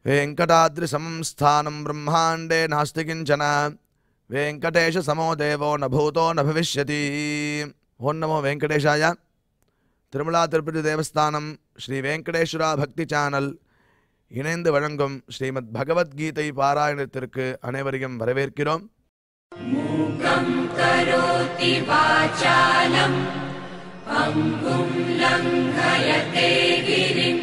वेङ्कटाद्रिसमं स्थानं ब्रह्माण्डे नास्ति किञ्चन वेङ्कटेशसमो देवो न भूतो न भविष्यति ஓம் நமோ வெங்கடேஷாய திருமலா திருப்பதி தேவஸ்தானம் ஸ்ரீ வெங்கடேஸ்வரா பக்தி சேனல் இணைந்து வழங்கும் ஸ்ரீமத் பகவத்கீதை பாராயணத்திற்கு அனைவரையும் வரவேற்கிறோம் करोति वाचालम् पङ्गुम् लङ्घयते गिरिम्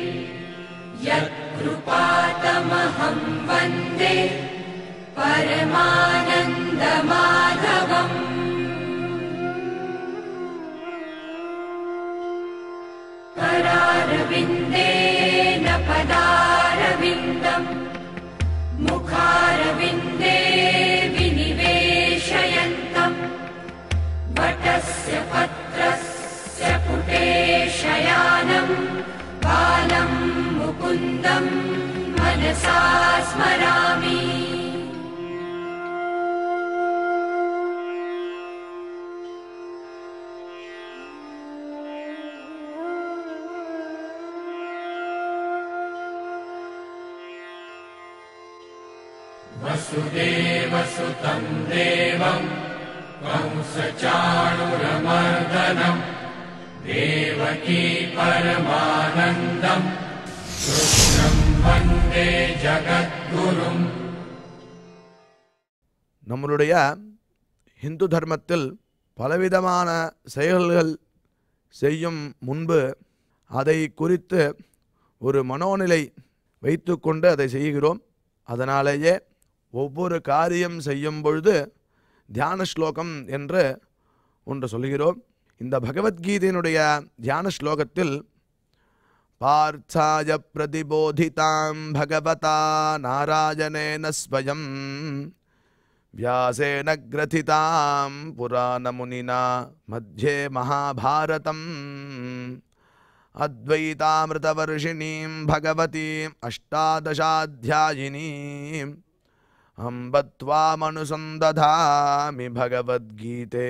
यत्कृपातमहं वन्दे परमानन्दमाधवम् करारविन्देन पदारविन्दम् मुखारविन्दे विनिवेशयन्तम् वटस्य पत्रस्य पुटे शयानम् बालम् मुकुन्दम् मनसा स्मरामि वसुदेवसुतम् देवम् कंसचाणुरमर्दनम् देवकी परमानन्दम् कृष्णम् वन्दे जगद्गुरुम् நம்மளுடைய இந்து தர்மத்தில் பலவிதமான செயல்கள் செய்யும் முன்பு அதை குறித்து ஒரு மனோநிலை வைத்துக்கொண்டு அதை செய்கிறோம் அதனாலேயே ஒவ்வொரு காரியம் செய்யும் பொழுது தியான ஸ்லோகம் என்று ஒன்று சொல்கிறோம் இந்த பகவத்கீதையினுடைய தியான ஸ்லோகத்தில் பார்த்தாய பிரதிபோதிதாம் பகவதா நாராயணேன ஸ்வயம் व्यासेन ग्रथितां पुराणमुनिना मध्ये महाभारतम् अद्वैतामृतवर्षिणीं भगवतीम् अष्टादशाध्यायिनीम् अम्ब त्वामनुसन्दधामि भगवद्गीते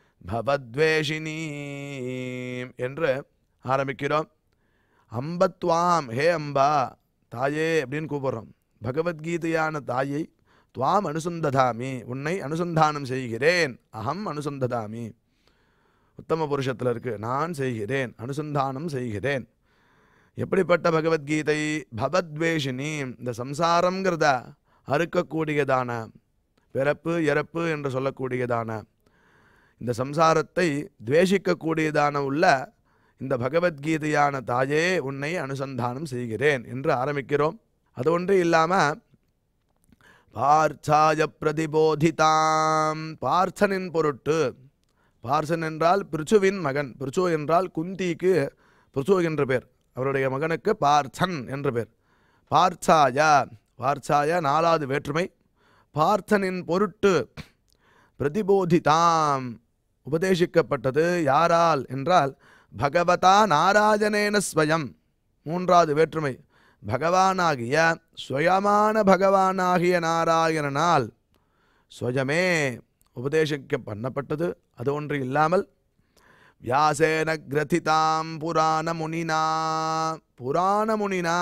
பவத்வேஷினீம் என்று ஆரம்பிக்கிறோம் அம்பத்வாம் ஹே அம்பா தாயே அப்படின்னு கூப்பிடுறோம் பகவத்கீதையான தாயை துவாம் அனுசந்ததாமி உன்னை அனுசந்தானம் செய்கிறேன் அகம் அனுசந்ததாமி உத்தம புருஷத்தில் இருக்கு நான் செய்கிறேன் அனுசந்தானம் செய்கிறேன் எப்படிப்பட்ட பகவத்கீதை பவத்வேஷினி இந்த சம்சாரங்கிறத அறுக்கக்கூடியதான பிறப்பு இறப்பு என்று சொல்லக்கூடியதான இந்த சம்சாரத்தை துவேஷிக்கக்கூடியதான உள்ள இந்த பகவத்கீதையான தாயே உன்னை அனுசந்தானம் செய்கிறேன் என்று ஆரம்பிக்கிறோம் அது ஒன்று இல்லாமல் பார்த்தாய பிரதிபோதிதாம் பார்த்தனின் பொருட்டு பார்த்தன் என்றால் பிருச்சுவின் மகன் பிருச்சு என்றால் குந்திக்கு பிருச்சு என்ற பேர் அவருடைய மகனுக்கு பார்த்தன் என்ற பேர் பார்த்தாய பார்த்தாய நாலாவது வேற்றுமை பார்த்தனின் பொருட்டு பிரதிபோதிதாம் உபதேசிக்கப்பட்டது யாரால் என்றால் பகவதா நாராயணேன ஸ்வயம் மூன்றாவது வேற்றுமை பகவானாகிய ஸ்வயமான பகவானாகிய நாராயணனால் ஸ்வயமே உபதேசிக்க பண்ணப்பட்டது அது ஒன்று இல்லாமல் வியாசேன கிரதிதாம் புராண முனினா புராண முனினா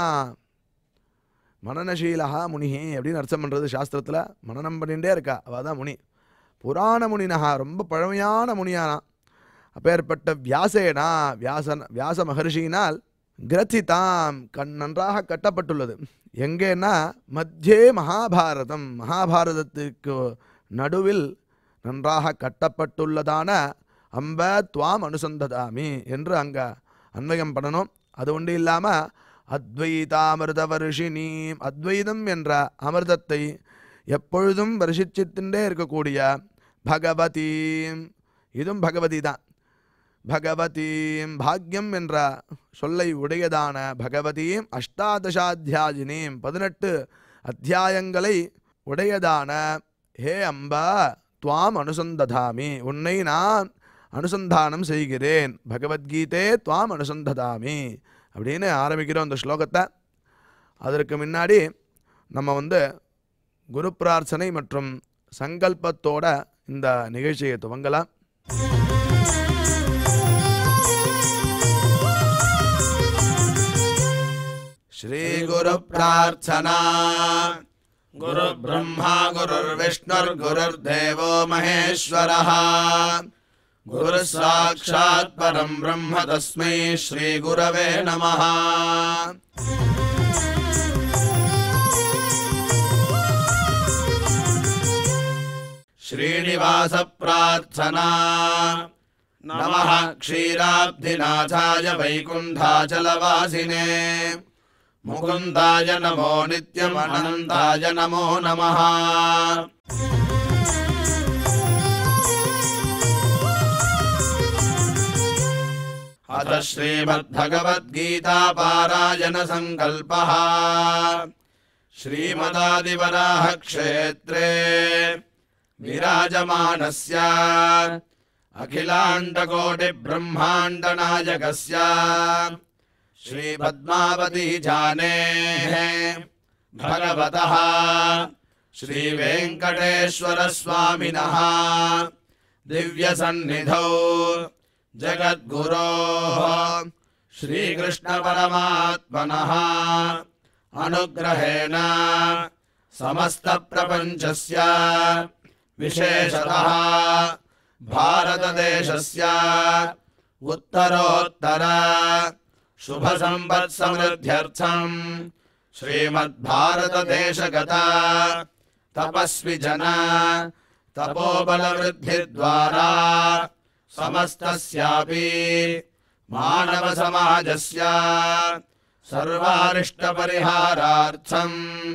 மனநசீலகா முனிஹி அப்படின்னு அர்த்தம் பண்ணுறது சாஸ்திரத்தில் மனநம் பண்ணிகிட்டே இருக்கா அவள் தான் முனி புராண முனினஹா ரொம்ப பழமையான முனியானா அப்பேற்பட்ட வியாசேனா வியாசன் வியாச மகர்ஷியினால் கிரதிதாம் கண் நன்றாக கட்டப்பட்டுள்ளது எங்கேன்னா மத்தியே மகாபாரதம் மகாபாரதத்துக்கு நடுவில் நன்றாக கட்டப்பட்டுள்ளதான அம்ப துவாம் அனுசந்ததாமி என்று அங்கே அன்வயம் பண்ணணும் அது ஒன்று இல்லாமல் அத்வைதாமிருத வருஷினி அத்வைதம் என்ற அமிர்தத்தை எப்பொழுதும் வருஷிச்சுட்டே இருக்கக்கூடிய பகவதீம் இதுவும் பகவதி தான் பகவதீம் பாக்யம் என்ற சொல்லை உடையதான பகவதீம் அஷ்டாதசாத்தியாயினீம் பதினெட்டு அத்தியாயங்களை உடையதான ஹே அம்பா துவாம் அனுசந்ததாமி உன்னை நான் அனுசந்தானம் செய்கிறேன் பகவத்கீதே துவாம் அனுசந்ததாமி அப்படின்னு ஆரம்பிக்கிறோம் இந்த ஸ்லோகத்தை அதற்கு முன்னாடி நம்ம வந்து குரு பிரார்த்தனை மற்றும் சங்கல்பத்தோட இந்த நிகழ்ச்சியை துவங்கலாம் श्रीगुरुप्रार्थना गुरुर्ब्रह्मा गुरुर्विष्णुर्गुरुर्देवो महेश्वरः गुरुः साक्षात् परम् ब्रह्म तस्मै श्रीगुरवे नमः श्रीनिवासप्रार्थना नमः क्षीराब्धिनाथाय वैकुण्ठाचलवासिने मुकुन्दाय नमो नित्यमनन्ताय नमो नमः अथ श्रीमद्भगवद्गीतापारायणसङ्कल्पः श्रीमदादिवराहक्षेत्रे विराजमानस्य अखिलाण्डकोटिब्रह्माण्डनायकस्य श्रीपद्मावतीजानेः भगवतः श्रीवेङ्कटेश्वरस्वामिनः दिव्यसन्निधौ जगद्गुरोः श्रीकृष्णपरमात्मनः अनुग्रहेण समस्तप्रपञ्चस्य विशेषतः भारतदेशस्य उत्तरोत्तर शुभसम्पत्समृद्ध्यर्थम् श्रीमद्भारतदेशगता तपस्वि जन तपोबलवृद्धिद्वारा समस्तस्यापि मानवसमाजस्य सर्वारिष्टपरिहारार्थम्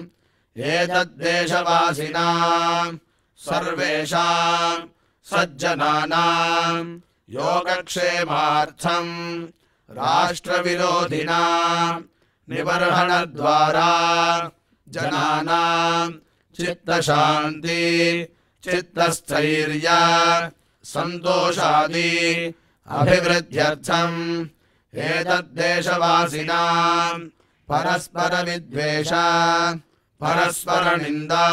एतद्देशवासिनाम् सर्वेषाम् सज्जनानाम् योगक्षेमार्थम् राष्ट्रविरोधिनाम् निबर्हणद्वारा जनानाम् चित्तशान्ति चित्तस्थैर्य सन्तोषादि अभिवृद्ध्यर्थम् एतद्देशवासिनाम् परस्परविद्वेष परस्परनिन्दा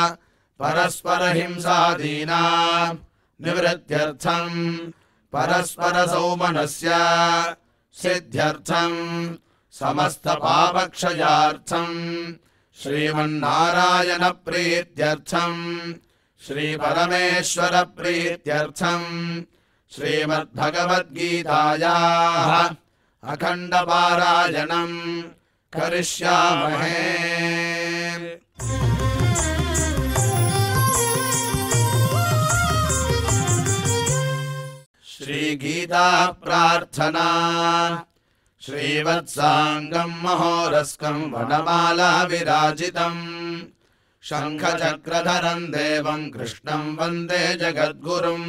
परस्परहिंसादीनाम् निवृत्त्यर्थम् परस्परसौमनस्य सिद्ध्यर्थम् समस्तपापक्षयार्थम् श्रीमन्नारायणप्रीत्यर्थम् श्रीपरमेश्वरप्रीत्यर्थम् श्रीमद्भगवद्गीतायाः अखण्डपारायणम् करिष्यामहे श्रीगीता प्रार्थना श्रीवत्साङ्गम् महोरस्कम् वनमाला विराजितम् शङ्खचक्रधरम् देवम् कृष्णम् वन्दे जगद्गुरुम्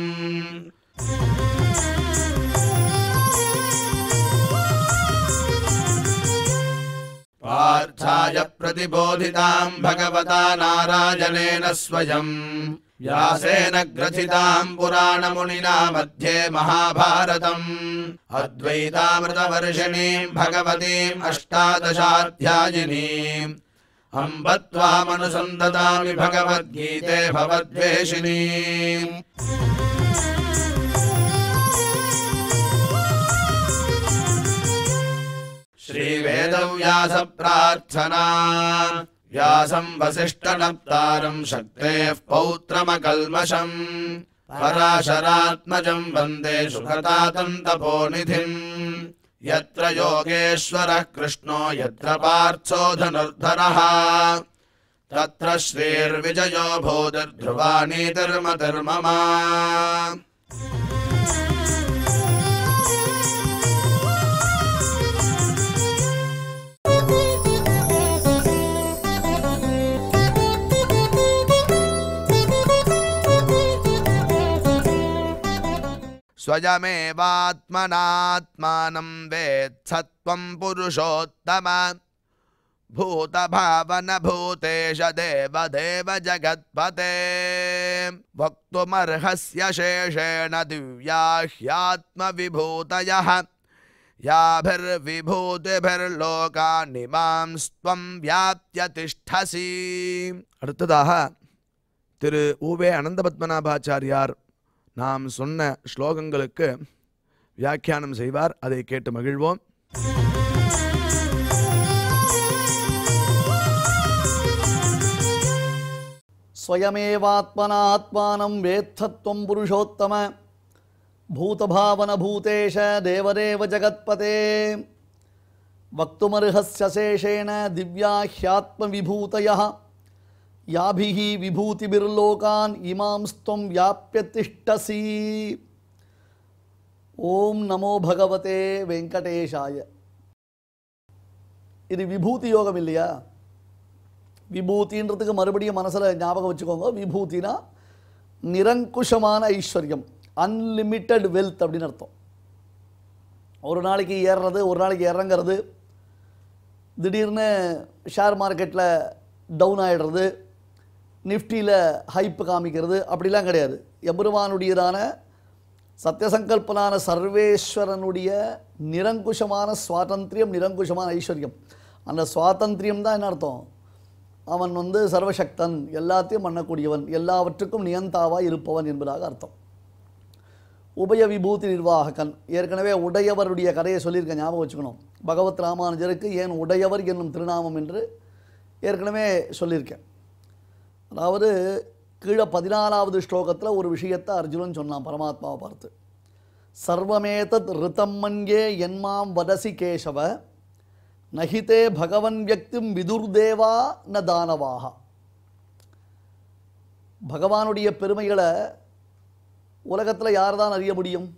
पार्थाय प्रतिबोधिताम् भगवता नारायणेन स्वयम् व्यासेन ग्रथिताम् पुराणमुनिना मध्ये महाभारतम् अद्वैतामृतवर्षिणीम् भगवतीम् अष्टादशाध्यायिनीम् अम्ब त्वामनुसन्ददामि भगवद्गीते भवद्वेषिणीम् श्रीवेदव्यासप्रार्थना व्यासम् वसिष्ठनप्तारम् शक्तेः पौत्रमकल्मषम् पराशरात्मजम् वन्दे सुखतातम् तपोनिधिम् यत्र योगेश्वरः कृष्णो यत्र पार्थो धनुर्धरः तत्र श्रीर्विजयो भूतिर्ध्रुवानीतिर्मतिर्मम स्वयमेवात्मनात्मानं वेत्सत्वं पुरुषोत्तम भूतभावनभूतेश देवदेव जगत्पते वक्तुमर्हस्य शेषेण दिव्या ह्यात्मविभूतयः யாபிர்விபூதிபிர்லோகாநிமாம்ஸ்துவம் வியாப்ய திஷ்டசி அடுத்ததாக திரு உவே அனந்த பத்மநாபாச்சாரியார் நாம் சொன்ன ஸ்லோகங்களுக்கு வியாக்கியானம் செய்வார் அதை கேட்டு மகிழ்வோம் ஸ்வயமேவாத்மனாத்மானம் வேத்தத்வம் புருஷோத்தம பூதபாவன பூதேஷ தேவதேவ ஜகத்பதே வக்துமர்ஹஸ்ய சேஷேண திவ்யா ஹியாத்ம விபூதய யாபிः விபூதிபிர்லோகான் இமாம்ஸ்துவம் வியாப்பிய திஷ்டசி ஓம் நமோ பகவதே வெங்கடேஷாய இது விபூதி யோகம் இல்லையா விபூதின்றதுக்கு மறுபடியும் மனசில் ஞாபகம் வச்சுக்கோங்க விபூதினா நிரங்குஷமான ஐஸ்வர்யம் அன்லிமிட்டெட் வெல்த் அப்படின்னு அர்த்தம் ஒரு நாளைக்கு ஏறுறது ஒரு நாளைக்கு இறங்குறது திடீர்னு ஷேர் மார்க்கெட்டில் டவுன் ஆகிடுறது நிஃப்டியில் ஹைப்பு காமிக்கிறது அப்படிலாம் கிடையாது எம்பெருமானுடையதான சத்தியசங்கல்பனான சர்வேஸ்வரனுடைய நிரங்குஷமான சுவாதந்திரியம் நிரங்குஷமான ஐஸ்வர்யம் அந்த சுவாதந்திரியம் தான் என்ன அர்த்தம் அவன் வந்து சர்வசக்தன் எல்லாத்தையும் பண்ணக்கூடியவன் எல்லாவற்றுக்கும் நியந்தாவாக இருப்பவன் என்பதாக அர்த்தம் உபய விபூதி நிர்வாககன் ஏற்கனவே உடையவருடைய கதையை சொல்லியிருக்கேன் ஞாபகம் வச்சுக்கணும் பகவத் ராமானுஜருக்கு ஏன் உடையவர் என்னும் திருநாமம் என்று ஏற்கனவே சொல்லியிருக்கேன் அதாவது கீழே பதினாலாவது ஸ்லோகத்தில் ஒரு விஷயத்தை அர்ஜுனன் சொன்னான் பரமாத்மாவை பார்த்து சர்வமேதத் ரிதம் மன்யே என்மாம் வதசி கேசவ நகிதே பகவன் வியக்திம் விதுர்தேவா ந தானவாக பகவானுடைய பெருமைகளை உலகத்தில் யார் தான் அறிய முடியும்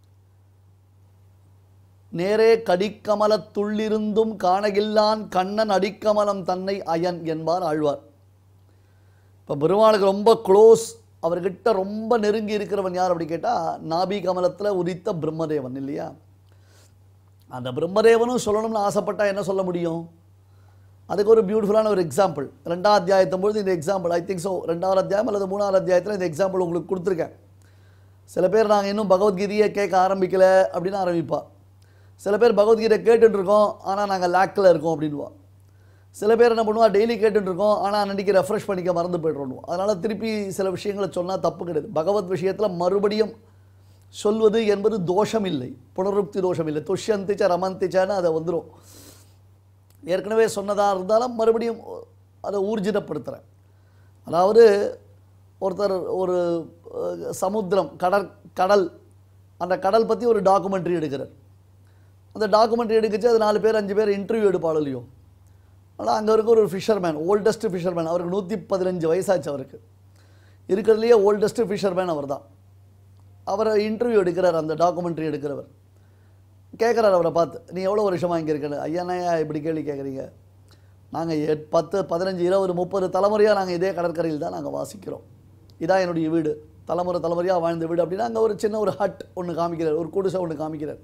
நேரே கடிக்கமலத்துள்ளிருந்தும் காணகில்லான் கண்ணன் அடிக்கமலம் தன்னை அயன் என்பார் ஆழ்வார் இப்போ பெருமாளுக்கு ரொம்ப க்ளோஸ் அவர்கிட்ட ரொம்ப நெருங்கி இருக்கிறவன் யார் அப்படி கேட்டால் நாபி கமலத்தில் உதித்த பிரம்மதேவன் இல்லையா அந்த பிரம்மதேவனும் சொல்லணும்னு ஆசைப்பட்டா என்ன சொல்ல முடியும் அதுக்கு ஒரு பியூட்டிஃபுல்லான ஒரு எக்ஸாம்பிள் ரெண்டாவது அத்தியாயத்தும் பொழுது இந்த எக்ஸாம்பிள் ஐ திங்க் ஸோ ரெண்டாவது அத்தியாயம் அல்லது மூணாவது அத்தியாயத்தில் இந்த எக்ஸாம்பிள் உங்களுக்கு கொடுத்துருக்கேன் சில பேர் நாங்கள் இன்னும் பகவத்கீதையை கேட்க ஆரம்பிக்கல அப்படின்னு ஆரம்பிப்பா சில பேர் பகவத்கீதை கேட்டுட்டு இருக்கோம் ஆனால் நாங்கள் லேக்கில் இருக்கோம் அப்படின்வா சில பேர் என்ன பண்ணுவா டெய்லி கேட்டுட்டு இருக்கோம் ஆனால் அன்றைக்கி ரெஃப்ரெஷ் பண்ணிக்க மறந்து போய்டுறோம் அதனால் திருப்பி சில விஷயங்களை சொன்னால் தப்பு கிடையாது பகவத் விஷயத்தில் மறுபடியும் சொல்வது என்பது தோஷம் இல்லை புனருக்தி தோஷம் இல்லை துஷ்யந்திச்ச ரமந்திச்சான்னு அதை வந்துடும் ஏற்கனவே சொன்னதாக இருந்தாலும் மறுபடியும் அதை ஊர்ஜிதப்படுத்துகிறேன் அதாவது ஒருத்தர் ஒரு அஹ், சமுத்திரம் கடல் கடல் அந்த கடல் பற்றி ஒரு டாக்குமெண்ட்ரி எடுக்கிறார் அந்த டாக்குமெண்ட்ரி எடுக்கச்சு அது நாலு பேர் அஞ்சு பேர் இன்டர்வியூ எடுப்பாளோ இல்லையோ ஆனால் அங்கே இருக்க ஒரு ஃபிஷர்மேன் ஓல்டஸ்ட் ஃபிஷர்மேன் அவருக்கு நூற்றி பதினஞ்சு வயசாச்சு அவருக்கு இருக்கிறதுலையே ஓல்டஸ்ட் ஃபிஷர்மேன் அவர் தான் அவரை இன்டர்வியூ எடுக்கிறார் அந்த டாக்குமெண்ட்ரி எடுக்கிறவர் கேட்குறாரு அவரை பார்த்து நீ எவ்வளோ வருஷமாக இங்கே இருக்கணும் ஐயாண்ணா இப்படி கேள்வி கேட்குறீங்க நாங்கள் எட் பத்து பதினஞ்சு இருபது முப்பது தலைமுறையாக நாங்கள் இதே கடற்கரையில் தான் நாங்கள் வாசிக்கிறோம் இதான் என்னுடைய வீடு தலைமுறை தலைமுறையாக வாழ்ந்த வீடு அப்படின்னா அங்கே ஒரு சின்ன ஒரு ஹட் ஒன்று காமிக்கிறார் ஒரு குடிசை ஒன்று காமிக்கிறார்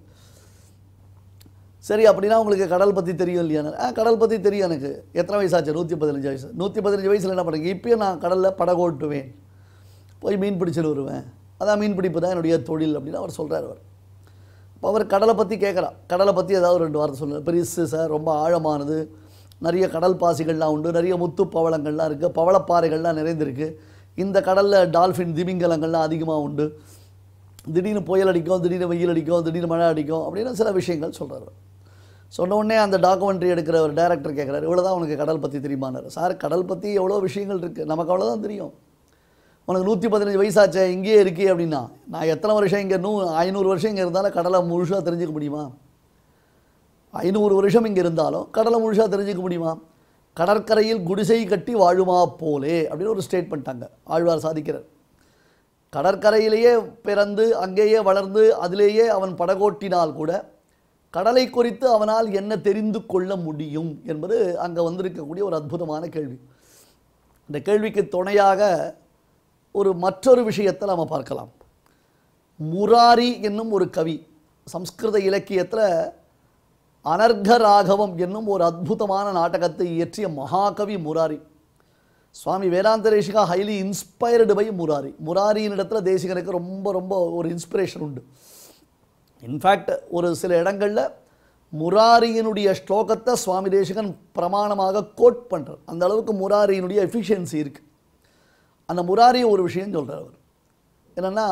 சரி அப்படின்னா உங்களுக்கு கடல் பற்றி தெரியும் இல்லையா ஆ கடல் பற்றி தெரியும் எனக்கு எத்தனை வயசாச்சு நூற்றி பதினஞ்சு வயசு நூற்றி பதினஞ்சு வயசில் என்ன பண்ணுறீங்க இப்பயும் நான் கடலில் படகோட்டுவேன் போய் மீன் பிடிச்சிட்டு வருவேன் அதான் மீன் பிடிப்பு தான் என்னுடைய தொழில் அப்படின்னு அவர் சொல்கிறார் அவர் இப்போ அவர் கடலை பற்றி கேட்குறா கடலை பற்றி ஏதாவது ஒரு ரெண்டு வார்த்தை சொல்லுங்கள் பெருசு சார் ரொம்ப ஆழமானது நிறைய கடல் பாசிகள்லாம் உண்டு நிறைய முத்து பவளங்கள்லாம் இருக்குது பவளப்பாறைகள்லாம் நிறைந்திருக்கு இந்த கடலில் டால்ஃபின் திமிங்கலங்கள்லாம் அதிகமாக உண்டு திடீர்னு புயல் அடிக்கும் திடீர்னு வெயில் அடிக்கும் திடீர்னு மழை அடிக்கும் அப்படின்னு சில விஷயங்கள் சொல்கிறார் சொன்ன உடனே அந்த டாக்குமெண்ட்ரி எடுக்கிற ஒரு டேரக்டர் கேட்குறாரு இவ்வளோ தான் உனக்கு கடல் பற்றி தெரியுமானாரு சார் கடல் பற்றி எவ்வளோ விஷயங்கள் இருக்குது நமக்கு அவ்வளோதான் தெரியும் உனக்கு நூற்றி பதினஞ்சு வயசாச்சே இங்கேயே இருக்கே அப்படின்னா நான் எத்தனை வருஷம் இங்கே நூ ஐநூறு வருஷம் இங்கே இருந்தாலும் கடலை முழுசாக தெரிஞ்சுக்க முடியுமா ஐநூறு வருஷம் இங்கே இருந்தாலும் கடலை முழுசாக தெரிஞ்சுக்க முடியுமா கடற்கரையில் குடிசை கட்டி வாழுமா போலே அப்படின்னு ஒரு ஸ்டேட் பண்ணிட்டாங்க ஆழ்வார் சாதிக்கிறார் கடற்கரையிலேயே பிறந்து அங்கேயே வளர்ந்து அதிலேயே அவன் படகோட்டினால் கூட கடலை குறித்து அவனால் என்ன தெரிந்து கொள்ள முடியும் என்பது அங்கே வந்திருக்கக்கூடிய ஒரு அற்புதமான கேள்வி இந்த கேள்விக்கு துணையாக ஒரு மற்றொரு விஷயத்தை நம்ம பார்க்கலாம் முராரி என்னும் ஒரு கவி சம்ஸ்கிருத இலக்கியத்தில் அனர்க ராகவம் என்னும் ஒரு அற்புதமான நாடகத்தை இயற்றிய மகாகவி Murari Swami Vedanta Desika highly inspired by Murari முராரியின் இடத்துல தேசிகனுக்கு ரொம்ப ரொம்ப ஒரு இன்ஸ்பிரேஷன் உண்டு இன்ஃபேக்ட் ஒரு சில இடங்களில் முராரியினுடைய ஸ்லோகத்தை சுவாமி தேசிகன் பிரமாணமாக கோட் பண்ணுறார் அந்த அளவுக்கு முராரியினுடைய எஃபிஷியன்சி இருக்குது அந்த முராரி ஒரு விஷயம் சொல்கிறார் அவர் என்னென்னா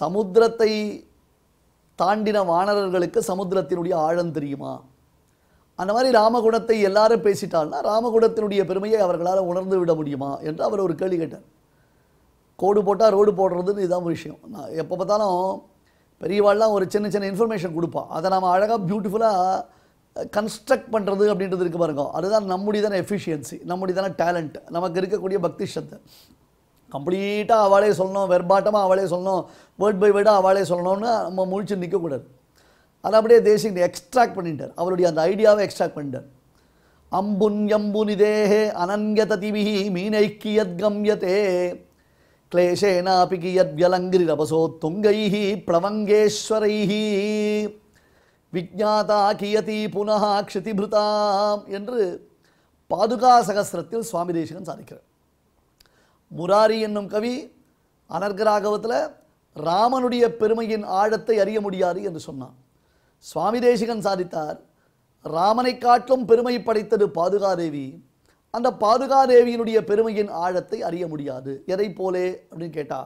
சமுத்திரத்தை தாண்டின வானரர்களுக்கு சமுத்திரத்தினுடைய ஆழம் தெரியுமா அந்த மாதிரி ராமகுணத்தை எல்லாரும் பேசிட்டால்னா ராமகுணத்தினுடைய பெருமையை அவர்களால் உணர்ந்து விட முடியுமா என்று அவர் ஒரு கேள்வி கேட்டார் கோடு போட்டால் ரோடு போடுறதுன்னு இதுதான் ஒரு விஷயம் நான் எப்போ பார்த்தாலும் பெரியவாள்லாம் ஒரு சின்ன சின்ன இன்ஃபர்மேஷன் கொடுப்பா அதை நம்ம அழகாக பியூட்டிஃபுல்லாக கன்ஸ்ட்ரக்ட் பண்ணுறது அப்படின்றது இருக்கு பாருங்க அதுதான் நம்முடையதான எஃபிஷியன்சி நம்முடையதான டேலண்ட் நமக்கு இருக்கக்கூடிய பக்தி சத்தை கம்ப்ளீட்டாக அவளே சொல்லணும் வெர்பாட்டமாக அவளே சொல்லணும் வேர்ட் பை வேர்டாக அவளே சொல்லணும்னு நம்ம முழிச்சு நிற்கக்கூடாது அதை அப்படியே தேசிங் எக்ஸ்ட்ராக்ட் பண்ணிட்டார் அவருடைய அந்த ஐடியாவை எக்ஸ்ட்ராக்ட் பண்ணிட்டார் அம்புன் யம்புனிதேஹே அனன்யததிபிஹி மீனைக்கியத் கம்யதே கிளேஷேனாபி கியத்யலங்கிரிரபசோ துங்கைஹி பிளவங்கேஸ்வரைஹி விஜாதா கியதி புனः க்ஷிதிபிருதாம் என்று பாதுகா சகஸ்ரத்தில் சுவாமி தேசிகன் சாதிக்கிறார் முராரி என்னும் கவி அனர்கராகவத்தில் ராமனுடைய பெருமையின் ஆழத்தை அறிய முடியாது என்று சொன்னான் சுவாமி தேசிகன் சாதித்தார் ராமனை காட்டிலும் பெருமை படைத்தது பாதுகாதேவி அந்த பாதுகாதேவியினுடைய பெருமையின் ஆழத்தை அறிய முடியாது எதை போலே அப்படின்னு கேட்டா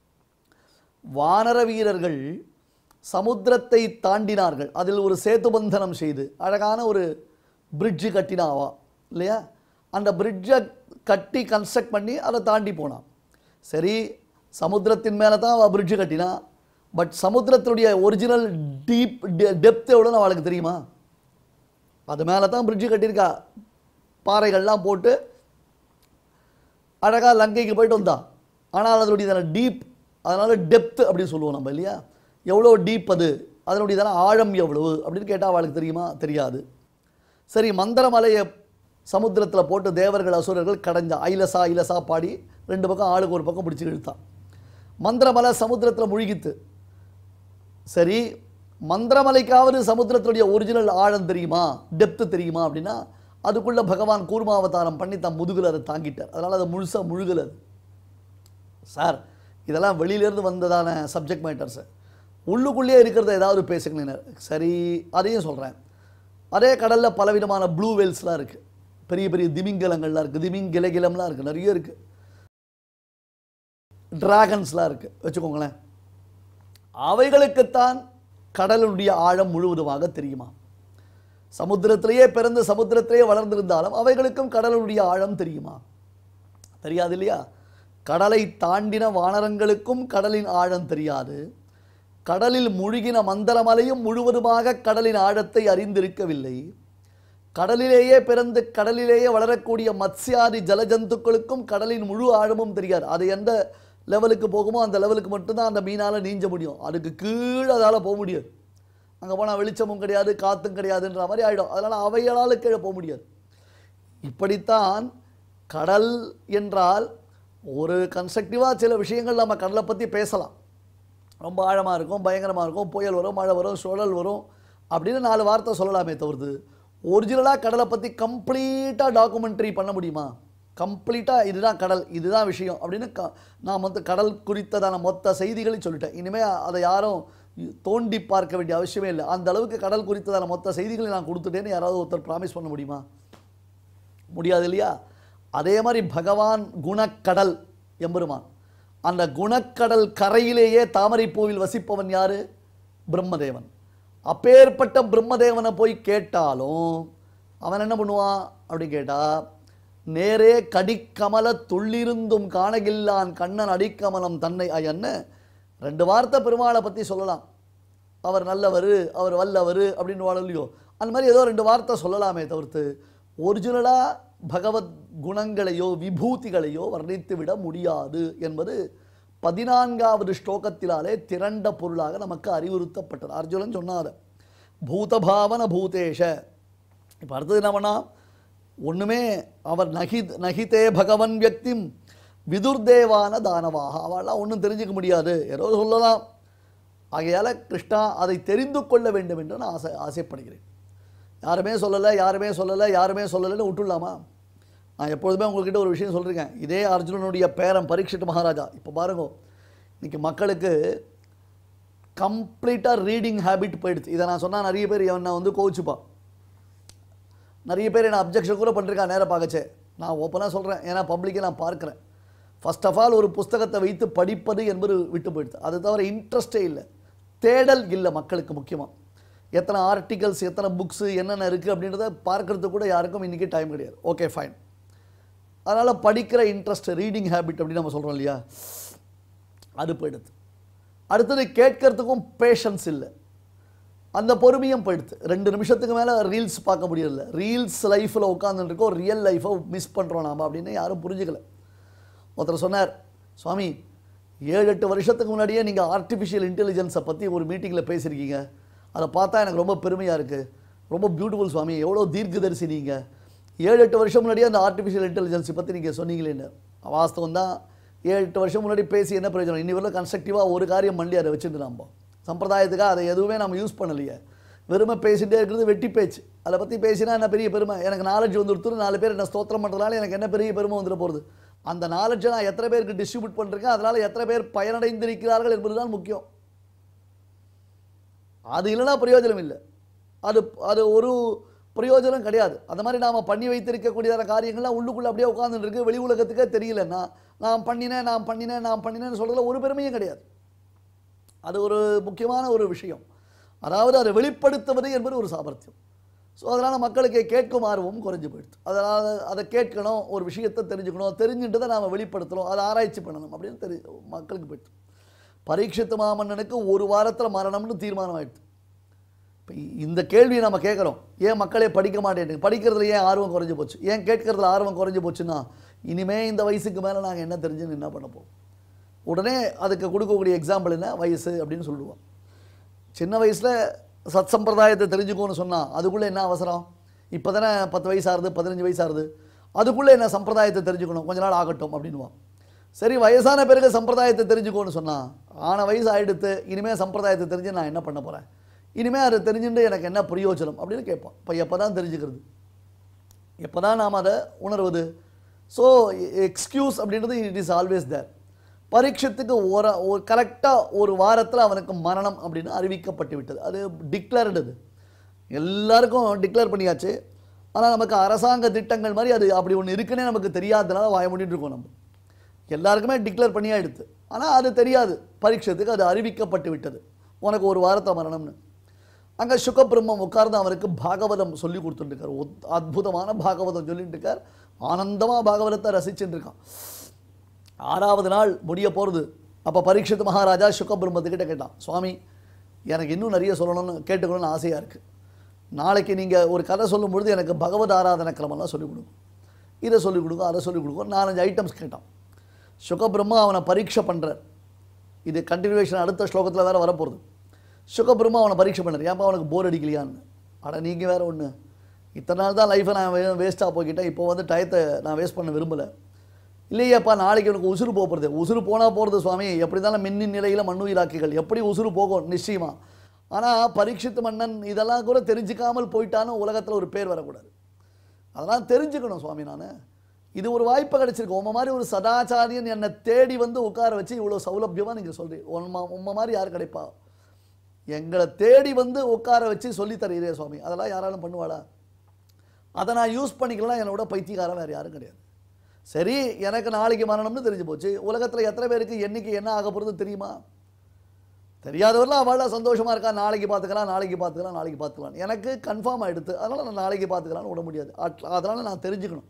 வானர வீரர்கள் சமுத்திரத்தை தாண்டினார்கள் அதில் ஒரு சேதுபந்தனம் செய்து அழகான ஒரு பிரிட்ஜு கட்டினாவா இல்லையா அந்த பிரிட்ஜை கட்டி கன்ஸ்ட்ரக்ட் பண்ணி அதை தாண்டி போனான் சரி சமுத்திரத்தின் மேலே தான் அவள் பிரிட்ஜு கட்டினா பட் சமுத்திரத்தினுடைய ஒரிஜினல் டீப் டெப்த் எவ்வளோன்னு அவளுக்கு தெரியுமா அது மேலே தான் பிரிட்ஜு கட்டியிருக்கா பாறைகள்லாம் போட்டு அழகாக லங்கைக்கு போயிட்டு வந்தா ஆனால் அதனுடைய டீப் அதனால் டெப்த் அப்படின்னு சொல்லுவோம் நம்ம இல்லையா எவ்வளோ டீப் அது அதனுடைய ஆழம் எவ்வளவு அப்படின்னு கேட்டால் அவளுக்கு தெரியுமா தெரியாது சரி மந்திரமலையை சமுத்திரத்தில் போட்டு தேவர்கள் அசுரர்கள் கடைஞ்சா ஐலசா ஐலசா பாடி ரெண்டு பக்கம் ஆளுக்கு ஒரு பக்கம் பிடிச்சி இழுத்தான் மந்திரமலை சமுத்திரத்தில் முழுகித்து சரி மந்திரமலைக்காவது சமுத்திரத்துடைய ஒரிஜினல் ஆழம் தெரியுமா டெப்த்து தெரியுமா அப்படின்னா அதுக்குள்ள பகவான் கூர்மாவதாரம் பண்ணி தன் முதுகில் அதை தாங்கிட்டார் அதனால் அதை முழுசாக முழுகல அது சார் இதெல்லாம் வெளியிலேருந்து வந்ததான சப்ஜெக்ட் மேட்டர்ஸு உள்ளுக்குள்ளேயே இருக்கிறத ஏதாவது பேசுங்களேன் சரி அதையும் சொல்கிறேன் அதே கடலில் பலவிதமான ப்ளூ வெல்ஸ்லாம் இருக்குது பெரிய பெரிய திமிங்கலங்கள்லாம் இருக்குது திமிங்கிலகிலம்லாம் இருக்குது நிறைய இருக்குது டிராகன்ஸ்லாம் இருக்குது வச்சுக்கோங்களேன் அவைகளுக்குத்தான் கடலுடைய ஆழம் முழுவதுமாக தெரியுமா சமுத்திரத்திலேயே பிறந்து சமுத்திரத்திலேயே வளர்ந்திருந்தாலும் அவைகளுக்கும் கடலுடைய ஆழம் தெரியுமா தெரியாது இல்லையா கடலை தாண்டின வானரங்களுக்கும் கடலின் ஆழம் தெரியாது கடலில் முழுகின மந்தரமலையும் முழுவதுமாக கடலின் ஆழத்தை அறிந்திருக்கவில்லை கடலிலேயே பிறந்து கடலிலேயே வளரக்கூடிய மத்ஸ்யாதி ஜலஜந்துக்களுக்கும் கடலின் முழு ஆழமும் தெரியாது அது எந்த லெவலுக்கு போகுமோ அந்த லெவலுக்கு மட்டும்தான் அந்த மீனால் நீஞ்ச முடியும் அதுக்கு கீழே அதால் போக முடியாது அங்கே போனால் வெளிச்சமும் கிடையாது காற்றும் கிடையாதுன்ற மாதிரி ஆகிடும் அதனால் அவைகளால் கீழே போக முடியாது இப்படித்தான் கடல் என்றால் ஒரு கன்ஸ்ட்ரக்டிவாக சில விஷயங்கள் நம்ம கடலை பற்றி பேசலாம் ரொம்ப ஆழமாக இருக்கும் பயங்கரமாக இருக்கும் புயல் வரும் மழை வரும் சுழல் வரும் அப்படின்னு நாலு வார்த்தை சொல்லலாமே தவிர்த்து ஒரிஜினலாக கடலை பற்றி கம்ப்ளீட்டாக டாக்குமெண்ட்ரி பண்ண முடியுமா கம்ப்ளீட்டாக இதுதான் கடல் இதுதான் விஷயம் அப்படின்னு க நான் வந்து கடல் குறித்ததான மொத்த செய்திகளையும் சொல்லிட்டேன் இனிமேல் அதை யாரும் தோண்டி பார்க்க வேண்டிய அவசியமே இல்லை அந்த அளவுக்கு கடல் குறித்ததான மொத்த செய்திகளை நான் கொடுத்துட்டேன்னு யாராவது ஒருத்தர் ப்ராமிஸ் பண்ண முடியுமா முடியாது இல்லையா அதே மாதிரி பகவான் குணக்கடல் எம்பெருமான் அந்த குணக்கடல் கரையிலேயே தாமரைப்பூவில் வசிப்பவன் யாரு பிரம்மதேவன் அப்பேற்பட்ட பிரம்மதேவனை போய் கேட்டாலும் அவன் என்ன பண்ணுவான் அப்படின்னு கேட்டா நேரே கடிக்கமல துள்ளிருந்தும் காணகில்லான் கண்ணன் அடிக்கமலம் தன்னை அயன்னு ரெண்டு வார்த்தை பெருமாளை பற்றி சொல்லலாம் அவர் நல்லவர் அவர் வல்லவர் அப்படின்னு வாழலையோ அந்த மாதிரி ஏதோ ரெண்டு வார்த்தை சொல்லலாமே தவிர்த்து ஒரிஜினலாக பகவத் குணங்களையோ விபூதிகளையோ வர்ணித்து விட முடியாது என்பது பதினான்காவது ஸ்லோகத்திலாலே திரண்ட பொருளாக நமக்கு அறிவுறுத்தப்பட்டது அர்ஜுனன் சொன்னார் பூதபாவன பூதேஷ இப்போ அடுத்தது என்ன பண்ணா ஒன்றுமே அவர் நகி நகிதே பகவன் வியக்திம் விதுர்தேவான தானவாக அவெல்லாம் ஒன்றும் தெரிஞ்சுக்க முடியாது ஏதோ சொல்லலாம் ஆகையால் கிருஷ்ணா அதை தெரிந்து கொள்ள வேண்டும் என்று நான் ஆசை ஆசைப்படுகிறேன் யாருமே சொல்லலை யாருமே சொல்லலை யாருமே சொல்லலைன்னு விட்டுடலாமா நான் எப்பொழுதுமே உங்கள்கிட்ட ஒரு விஷயம் சொல்லியிருக்கேன் இதே அர்ஜுனனுடைய பேரன் பரீட்சித் மகாராஜா இப்போ பாருங்க இன்னைக்கு மக்களுக்கு கம்ப்ளீட்டாக ரீடிங் ஹேபிட் போயிடுச்சு இதை நான் சொன்னால் நிறைய பேர் என்னை வந்து கோவிச்சுப்பா நிறைய பேர் என்ன அப்ஜெக்ஷன் கூட பண்ணிருக்கான் நேராக பார்க்கச்சே நான் ஓப்பனாக சொல்கிறேன் ஏன்னா பப்ளிக்கை நான் பார்க்குறேன் ஃபர்ஸ்ட் ஆஃப் ஆல் ஒரு புஸ்தகத்தை வைத்து படிப்பது என்பது விட்டு போயிடுது அது தவிர இன்ட்ரெஸ்டே இல்லை தேடல் இல்லை மக்களுக்கு முக்கியமாக எத்தனை ஆர்டிகல்ஸ் எத்தனை புக்ஸு என்னென்ன இருக்குது அப்படின்றத பார்க்கறதுக்கு கூட யாருக்கும் இன்றைக்கி டைம் கிடையாது ஓகே ஃபைன் அதனால் படிக்கிற இன்ட்ரெஸ்ட் ரீடிங் ஹேபிட் அப்படின்னு நம்ம சொல்கிறோம் இல்லையா அது போயிடுது அடுத்தது கேட்கறதுக்கும் பேஷன்ஸ் இல்லை அந்த பொறுமையும் போயிடுது ரெண்டு நிமிஷத்துக்கு மேலே ரீல்ஸ் பார்க்க முடியல ரீல்ஸ் லைஃப்பில் உட்காந்துருக்கோம் ரியல் லைஃப்பை மிஸ் பண்ணுறோம் நாம் அப்படின்னு யாரும் புரிஞ்சுக்கல ஒருத்தர் சொன்னார் சுவாமி ஏழு எட்டு வருஷத்துக்கு முன்னாடியே நீங்கள் ஆர்டிஃபிஷியல் இன்டெலிஜென்ஸை பற்றி ஒரு மீட்டிங்கில் பேசியிருக்கீங்க அதை பார்த்தா எனக்கு ரொம்ப பெருமையாக இருக்குது ரொம்ப பியூட்டிஃபுல் சுவாமி எவ்வளோ தீர்க்கதரிசி நீங்கள் ஏழு எட்டு வருஷம் முன்னாடியே அந்த ஆர்டிஃபிஷியல் இன்டெலிஜென்ஸை பற்றி நீங்கள் சொன்னீங்களேன்னு வாஸ்தவம் தான் ஏழு எட்டு வருஷம் முன்னாடி பேசி என்ன பிரயோஜனம் இன்னி வரல கன்ஸ்ட்ரக்டிவாக ஒரு காரியம் மண்டி அதை வச்சுட்டு நம்ம சம்பிரதாயத்துக்காக அதை எதுவுமே நம்ம யூஸ் பண்ணலையே வெறுமை பேசிகிட்டே இருக்கிறது வெட்டி பேச்சு அதை பற்றி பேசினா என்ன பெரிய பெருமை எனக்கு நாலேஜ் வந்துடுத்து நாலு பேர் என்ன ஸ்தோத்திரம் பண்ணுறதுனால எனக்கு என்ன பெரிய பெருமை வந்துட போகிறது அந்த நாலேஜை நான் எத்தனை பேருக்கு டிஸ்ட்ரிபியூட் பண்ணிருக்கேன் அதனால் எத்தனை பேர் பயனடைந்திருக்கிறார்கள் என்பதுதான் முக்கியம் அது இல்லைன்னா பிரயோஜனம் இல்லை அது அது ஒரு பிரயோஜனம் கிடையாது அந்த மாதிரி நாம் பண்ணி வைத்திருக்கக்கூடியதான காரியங்கள்லாம் உள்ளுக்குள்ளே அப்படியே உட்காந்துட்டு இருக்கு வெளி உலகத்துக்கே தெரியலன்னா நான் பண்ணினேன் நான் பண்ணினேன் நான் பண்ணினேன்னு சொல்கிறதுல ஒரு பெருமையும் கிடையாது அது ஒரு முக்கியமான ஒரு விஷயம் அதாவது அதை வெளிப்படுத்துவது என்பது ஒரு சாமர்த்தியம் ஸோ அதனால் மக்களுக்கு கேட்கும் ஆர்வம் குறைஞ்சு போயிடுது அதனால் அதை கேட்கணும் ஒரு விஷயத்தை தெரிஞ்சுக்கணும் தெரிஞ்சுட்டு தான் நாம் வெளிப்படுத்தணும் அதை ஆராய்ச்சி பண்ணணும் அப்படின்னு தெரி மக்களுக்கு போயிடுது பரீட்சித்து மாமன்னனுக்கு ஒரு வாரத்தில் மரணம்னு தீர்மானம் ஆயிடுது இப்போ இந்த கேள்வியை நம்ம கேட்குறோம் ஏன் மக்களே படிக்க மாட்டேங்குது படிக்கிறதுல ஏன் ஆர்வம் குறைஞ்சு போச்சு ஏன் கேட்கறதுல ஆர்வம் குறைஞ்சு போச்சுன்னா இனிமே இந்த வயசுக்கு மேலே நாங்கள் என்ன தெரிஞ்சுன்னு என்ன பண்ண போகிறோம் உடனே அதுக்கு கொடுக்கக்கூடிய எக்ஸாம்பிள் என்ன வயசு அப்படின்னு சொல்லுவோம் சின்ன வயசில் சத் சம்பிரதாயத்தை தெரிஞ்சுக்கோன்னு சொன்னால் அதுக்குள்ளே என்ன அவசரம் இப்போ தானே பத்து வயசு ஆகுது பதினஞ்சு வயசு ஆகுது அதுக்குள்ளே என்ன சம்பிரதாயத்தை தெரிஞ்சுக்கணும் கொஞ்ச நாள் ஆகட்டும் அப்படின்னுவான் சரி வயசான பிறகு சம்பிரதாயத்தை தெரிஞ்சுக்கோன்னு சொன்னால் ஆன வயசு ஆகிடுத்து இனிமேல் சம்பிரதாயத்தை தெரிஞ்சு நான் என்ன பண்ண போகிறேன் இனிமேல் அதை தெரிஞ்சுட்டு எனக்கு என்ன பிரயோஜனம் அப்படின்னு கேட்பான் இப்போ எப்போ தான் தெரிஞ்சுக்கிறது எப்போ தான் நாம் அதை உணர்வது ஸோ எக்ஸ்கியூஸ் அப்படின்றது இட் இஸ் ஆல்வேஸ் தேர் பரீட்சத்துக்கு ஒரு ஒரு கரெக்டாக ஒரு வாரத்தில் அவனுக்கு மரணம் அப்படின்னு அறிவிக்கப்பட்டு விட்டது அது டிக்ளேர்டு அது எல்லாருக்கும் டிக்ளேர் பண்ணியாச்சு ஆனால் நமக்கு அரசாங்க திட்டங்கள் மாதிரி அது அப்படி ஒன்று இருக்குன்னே நமக்கு தெரியாததுனால வாய மூடிட்டு இருக்கோம் நம்ம எல்லாருக்குமே டிக்ளேர் பண்ணியாயிடுது ஆனால் அது தெரியாது பரீட்சத்துக்கு அது அறிவிக்கப்பட்டு விட்டது உனக்கு ஒரு வாரத்தை மரணம்னு அங்கே சுகபிரம்மம் உட்கார்ந்து அவருக்கு பாகவதம் சொல்லி கொடுத்துட்டுருக்கார் அற்புதமான பாகவதம் சொல்லிட்டு இருக்கார் ஆனந்தமாக பாகவதத்தை ரசிச்சுட்டு இருக்கான் ஆறாவது நாள் முடிய போகிறது அப்போ பரீட்சித் மகாராஜா சுகபிரம்மத்துக்கிட்ட கேட்டான் சுவாமி எனக்கு இன்னும் நிறைய சொல்லணும்னு கேட்டுக்கணும்னு ஆசையாக இருக்குது நாளைக்கு நீங்கள் ஒரு கதை சொல்லும் பொழுது எனக்கு பகவத் ஆராதன கிரமெல்லாம் சொல்லிக் கொடுங்க இதை சொல்லிக் கொடுங்க அதை சொல்லிக் கொடுங்க நாலஞ்சு ஐட்டம்ஸ் கேட்டான் சுகபிரம்மா அவனை பரீட்சை பண்ணுறார் இது கண்டினியூவேஷன் அடுத்த ஸ்லோகத்தில் வேறு வரப்போகிறது சுகபிரம்மா அவனை பரீட்சை பண்ணார் ஏன்பா அவனுக்கு போர் அடிக்கலையான்னு அட நீங்கள் வேறு ஒன்று இத்தனை நாள் தான் லைஃப்பை நான் வேஸ்ட்டாக போய்கிட்டேன் இப்போ வந்து டயத்தை நான் வேஸ்ட் பண்ண விரும்பலை இல்லையாப்பா நாளைக்கு உனக்கு உசுறு போக போகிறது உசுறு போனால் போகிறது சுவாமி எப்படி இருந்தாலும் மின்னின் நிலையில் மண்ணுயிராக்கிகள் எப்படி உசுறு போகும் நிச்சயமா ஆனால் பரீட்சித்து மன்னன் இதெல்லாம் கூட தெரிஞ்சுக்காமல் போயிட்டான்னு உலகத்தில் ஒரு பேர் வரக்கூடாது அதெல்லாம் தெரிஞ்சுக்கணும் சுவாமி நான் இது ஒரு வாய்ப்பு கிடைச்சிருக்கு உம்ம மாதிரி ஒரு சதாச்சாரியன் என்னை தேடி வந்து உட்கார வச்சு இவ்வளோ சௌலபியமாக நீங்கள் சொல்கிறீங்க உண்மை உண்மை மாதிரி யார் கிடைப்பா எங்களை தேடி வந்து உட்கார வச்சு சொல்லித் தரீரே சுவாமி அதெல்லாம் யாராலும் பண்ணுவாளா அதை நான் யூஸ் பண்ணிக்கலாம் என்னோட பைத்தியக்காரன் வேறு யாரும் கிடையாது சரி எனக்கு நாளைக்கு மரணம்னு தெரிஞ்சு போச்சு உலகத்தில் எத்தனை பேருக்கு என்னைக்கு என்ன ஆக போகிறது தெரியுமா தெரியாதவரெலாம் அவளாக சந்தோஷமாக இருக்கா நாளைக்கு பார்த்துக்கலாம் நாளைக்கு பார்த்துக்கலாம் நாளைக்கு பார்த்துக்கலாம் எனக்கு கன்ஃபார்ம் ஆகிடுது அதனால் நான் நாளைக்கு பார்த்துக்கலாம்னு விட முடியாது அதனால் நான் தெரிஞ்சுக்கணும்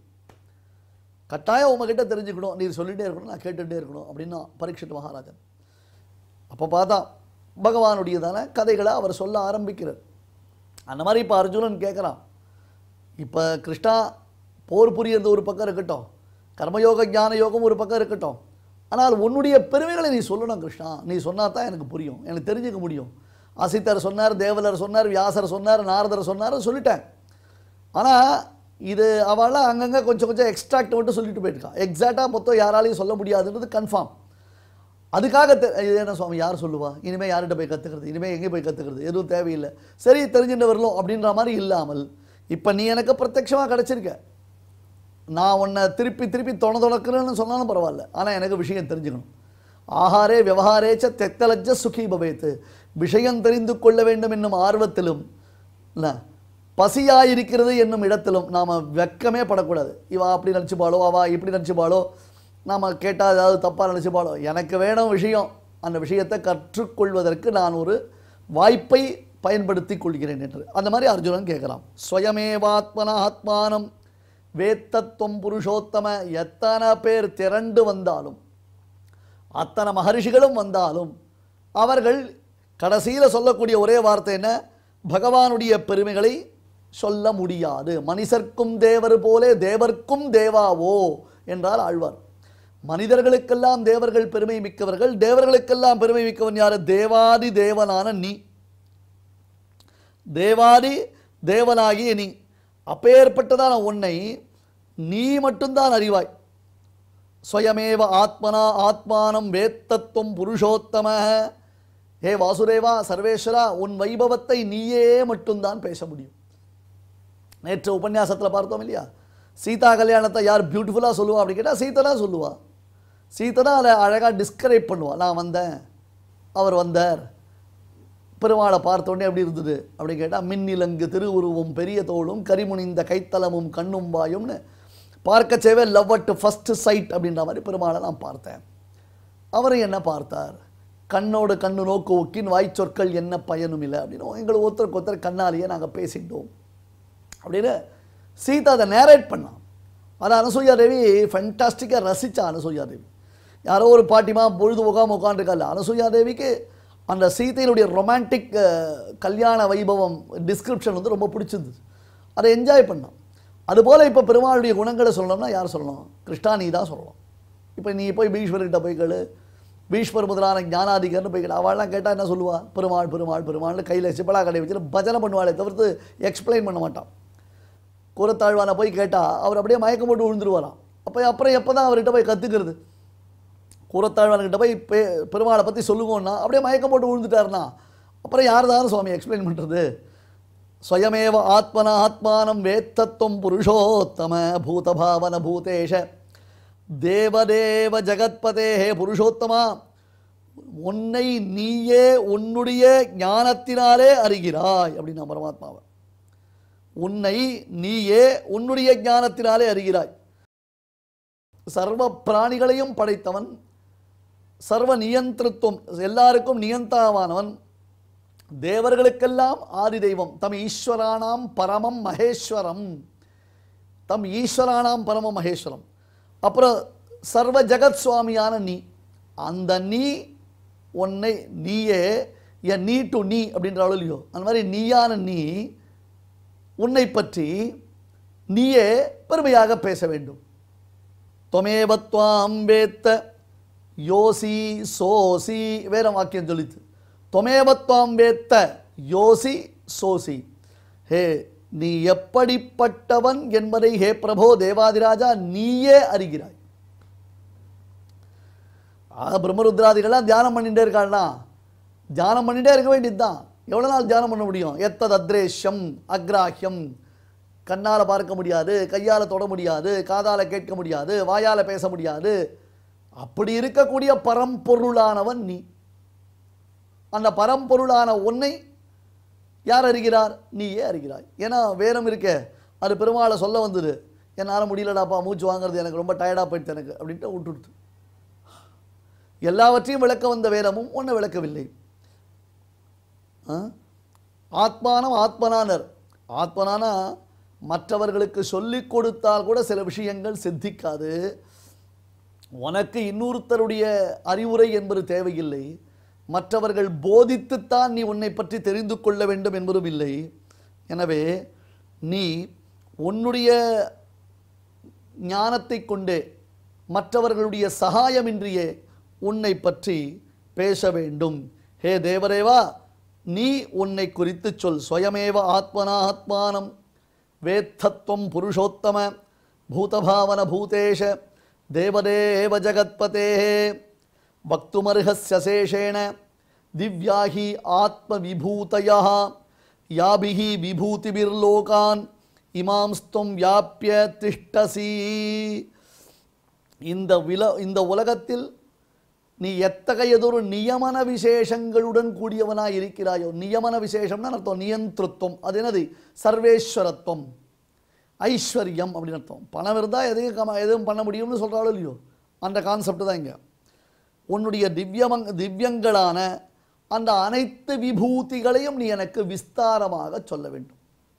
கட்டாயம் உங்ககிட்ட தெரிஞ்சுக்கணும் நீர் சொல்லிகிட்டே இருக்கணும் நான் கேட்டுகிட்டே இருக்கணும் அப்படின்னா பரீட்சித் மகாராஜன் அப்போ பார்த்தா பகவானுடையதான கதைகளை அவர் சொல்ல ஆரம்பிக்கிறார் அந்த மாதிரி இப்போ அர்ஜுனன் கேட்குறான் இப்போ கிருஷ்ணா போர் புரியறது ஒரு பக்கம் இருக்கட்டும் கர்மயோக ஞான யோகம் ஒரு பக்கம் இருக்கட்டும் ஆனால் உன்னுடைய பெருமைகளை நீ சொல்லணும் கிருஷ்ணா நீ சொன்னா தான் எனக்கு புரியும் எனக்கு தெரிஞ்சுக்க முடியும் அசித்தர் சொன்னார் தேவலர் சொன்னார் வியாசர் சொன்னார் நாரதர் சொன்னார் சொல்லிட்டேன் ஆனால் இது அவளாம் அங்கங்கே கொஞ்சம் கொஞ்சம் எக்ஸ்ட்ராக்ட் மட்டும் சொல்லிட்டு போயிருக்கான் எக்ஸாக்டாக மொத்தம் யாராலையும் சொல்ல முடியாதுன்றது கன்ஃபார்ம் அதுக்காக தெ இது என்ன சுவாமி யார் சொல்லுவா இனிமேல் யார்கிட்ட போய் கற்றுக்கிறது இனிமேல் எங்கே போய் கற்றுக்கிறது எதுவும் தேவையில்லை சரி தெரிஞ்சுட்டு வரலாம் அப்படின்ற மாதிரி இல்லாமல் இப்போ நீ எனக்கு பிரத்யட்சமாக கிடச்சிருக்க நான் உன்னை திருப்பி திருப்பி தொண தொடக்கிறேன்னு சொன்னாலும் பரவாயில்ல ஆனால் எனக்கு விஷயம் தெரிஞ்சுக்கணும் ஆகாரே விவகாரேச்ச தெத்தலஜ சுகி பவேத்து விஷயம் தெரிந்து கொள்ள வேண்டும் என்னும் ஆர்வத்திலும் இல்லை பசியாயிருக்கிறது என்னும் இடத்திலும் நாம் வெக்கமே படக்கூடாது இவா அப்படி நினச்சிப்பாளோ அவா இப்படி நினச்சிப்பாளோ நாம் கேட்டால் ஏதாவது தப்பாக நினச்சிப்பாளோ எனக்கு வேணும் விஷயம் அந்த விஷயத்தை கற்றுக்கொள்வதற்கு நான் ஒரு வாய்ப்பை பயன்படுத்திக் கொள்கிறேன் என்று அந்த மாதிரி அர்ஜுனன் கேட்குறான் ஸ்வயமேவாத்மன ஆத்மானம் வேத்தத்துவம் புருஷோத்தம எத்தனை பேர் திரண்டு வந்தாலும் அத்தனை மகரிஷிகளும் வந்தாலும் அவர்கள் கடைசியில் சொல்லக்கூடிய ஒரே வார்த்தை என்ன பகவானுடைய பெருமைகளை சொல்ல முடியாது மனிதர்க்கும் தேவர் போலே தேவர்க்கும் தேவாவோ என்றால் ஆழ்வார் மனிதர்களுக்கெல்லாம் தேவர்கள் பெருமை மிக்கவர்கள் தேவர்களுக்கெல்லாம் பெருமை மிக்கவன் யார் தேவாதி தேவனான நீ தேவாதி தேவனாகிய நீ அப்பேற்பட்டதான உன்னை நீ மட்டும்தான் அறிவாய் ஸ்வயமேவ ஆத்மனா ஆத்மானம் வேத்தத்துவம் புருஷோத்தம ஹே வாசுதேவா சர்வேஸ்வரா உன் வைபவத்தை நீயே மட்டும்தான் பேச முடியும் நேற்று உபன்யாசத்தில் பார்த்தோம் இல்லையா சீதா கல்யாணத்தை யார் பியூட்டிஃபுல்லாக சொல்லுவா அப்படி கேட்டால் சீதா தான் சொல்லுவா சீதா தான் அதை அழகாக டிஸ்கரைப் பண்ணுவா நான் வந்தேன் அவர் வந்தார் பெருமாளை பார்த்த உடனே எப்படி இருந்தது அப்படி கேட்டால் மின்னிலங்கு திருவுருவும் பெரிய தோளும் கரிமுனிந்த கைத்தலமும் கண்ணும் வாயும்னு பார்க்க சேவே லவ் அட் ஃபஸ்ட் சைட் அப்படின்ற மாதிரி பெருமாளை நான் பார்த்தேன் அவரும் என்ன பார்த்தார் கண்ணோடு கண்ணு நோக்கு ஒக்கின் வாய்ச்சொற்கள் என்ன பயனும் இல்லை அப்படின்னு எங்களை ஒருத்தருக்கு ஒருத்தர் கண்ணாலேயே நாங்கள் பேசிட்டோம் அப்படின்னு சீதா அதை நேரேட் பண்ணான் அதை அனசூயா தேவி ஃபென்டாஸ்டிக்காக ரசித்தா அனசூயா தேவி யாரோ ஒரு பாட்டிமா பொழுது உட்காம உட்காந்துருக்கால அனசூயா தேவிக்கு அந்த சீதையினுடைய ரொமான்டிக் கல்யாண வைபவம் டிஸ்கிரிப்ஷன் வந்து ரொம்ப பிடிச்சிருந்தது அதை என்ஜாய் பண்ணான் அதுபோல் இப்போ பெருமாளுடைய குணங்களை சொல்லணும்னா யார் சொல்லணும் கிருஷ்ணா நீ தான் சொல்லணும் இப்போ நீ போய் பீஷ்வர்கிட்ட போய் கேளு பீஷ்வர் முதலான ஞானாதிகர்னு போய் கேளு அவள்லாம் கேட்டால் என்ன சொல்லுவா பெருமாள் பெருமாள் பெருமாள்னு கையில் சிப்பலா கடை வச்சுட்டு பஜனை பண்ணுவாளே தவிர்த்து எக்ஸ்பிளைன் பண்ண மாட்டான் கூரத்தாழ்வான போய் கேட்டால் அவர் அப்படியே மயக்கம் போட்டு விழுந்துருவாராம் அப்போ அப்புறம் எப்போ தான் அவர்கிட்ட போய் கற்றுக்கிறது கூரத்தாழ்வான்கிட்ட போய் பெ பெருமாளை பற்றி சொல்லுவோன்னா அப்படியே மயக்கம் போட்டு விழுந்துட்டாருனா அப்புறம் யார் தான் சுவாமி எக்ஸ்பிளைன் பண்ணுறது ஸ்வயமேவ ஆத்மன ஆத்மானம் வேத்தத்துவம் புருஷோத்தம பூதபாவன பூதேஷ தேவதேவ ஜகத்பதே ஹே புருஷோத்தமா உன்னை நீயே உன்னுடைய ஞானத்தினாலே அறிகிறாய் அப்படின்னா பரமாத்மாவை உன்னை நீயே உன்னுடைய ஞானத்தினாலே அறிகிறாய் சர்வ பிராணிகளையும் படைத்தவன் சர்வ நியந்திரத்துவம் எல்லாருக்கும் நியந்தாவானவன் தேவர்களுக்கெல்லாம் ஆதி தெய்வம் தம் ஈஸ்வரானாம் பரமம் மகேஸ்வரம் தம் ஈஸ்வரானாம் பரம மகேஸ்வரம் அப்புறம் சர்வ ஜெகத் சுவாமியான நீ அந்த நீ உன்னை நீயே என் நீ டு நீ அப்படின்ற இல்லையோ அந்த மாதிரி நீயான நீ உன்னை பற்றி நீயே பெருமையாக பேச வேண்டும் தொமேவத்வாம் வேத்த யோசி சோசி வேற வாக்கியம் சொல்லித்து தொமேவத்வாம் வேத்த யோசி சோசி ஹே நீ எப்படிப்பட்டவன் என்பதை ஹே பிரபோ தேவாதிராஜா நீயே அறிகிறாய் ஆக பிரம்மருத்ராதிகள்லாம் தியானம் பண்ணிட்டே இருக்காள்னா தியானம் பண்ணிட்டே இருக்க வேண்டியதுதான் எவ்வளோ நாள் தியானம் பண்ண முடியும் எத்தத் அத்ரேஷ்யம் அக்ராஹ்யம் கண்ணால் பார்க்க முடியாது கையால் தொட முடியாது காதால் கேட்க முடியாது வாயால் பேச முடியாது அப்படி இருக்கக்கூடிய பரம்பொருளானவன் நீ அந்த பரம்பொருளான உன்னை யார் அறிகிறார் நீயே அறிகிறாய் ஏன்னா வேதம் இருக்க அது பெருமாளை சொல்ல வந்தது என்னால் முடியலடாப்பா மூச்சு வாங்குறது எனக்கு ரொம்ப டயர்டாக போயிடுது எனக்கு அப்படின்ட்டு விட்டுடுது எல்லாவற்றையும் விளக்க வந்த வேதமும் ஒன்றை விளக்கவில்லை ஆ? ஆத்மானம் ஆத்மனானர் ஆத்மனானா மற்றவர்களுக்கு சொல்லிக் கொடுத்தால் கூட சில விஷயங்கள் சித்திக்காது உனக்கு இன்னொருத்தருடைய அறிவுரை என்பது தேவையில்லை மற்றவர்கள் போதித்துத்தான் நீ உன்னை பற்றி தெரிந்து கொள்ள வேண்டும் என்பதும் இல்லை எனவே நீ உன்னுடைய ஞானத்தை கொண்டே மற்றவர்களுடைய சகாயமின்றியே உன்னை பற்றி பேச வேண்டும் ஹே தேவரேவா நீ உன்னை குறித்து சொல் ஸ்வயமேவ ஆத்மனா ஆத்மானம் வேத்தத்துவம் புருஷோத்தம பூதபாவன பூதேஷ தேவதேவ ஜகத்பதே வக்துமர்ஹஸ்ய சேஷேண திவ்யாஹி ஆத்மவிபூதயா யாபிஹி விபூதிபிர்லோகான் இமாம்ஸ்துவம் வியாபிய திஷ்டசி இந்த வில இந்த உலகத்தில் நீ எத்தகையதொரு நியமன விசேஷங்களுடன் கூடியவனாய் இருக்கிறாயோ நியமன விசேஷம்னா அர்த்தம் நியந்திருத்துவம் அது என்னது சர்வேஸ்வரத்துவம் ஐஸ்வர்யம் அப்படின்னு அர்த்தம் பணம் இருந்தால் எதையும் கம எதுவும் பண்ண முடியும்னு சொல்கிறாளோ இல்லையோ அந்த கான்செப்ட் தான் இங்கே உன்னுடைய திவ்யமங் திவ்யங்களான அந்த அனைத்து விபூதிகளையும் நீ எனக்கு விஸ்தாரமாக சொல்ல வேண்டும்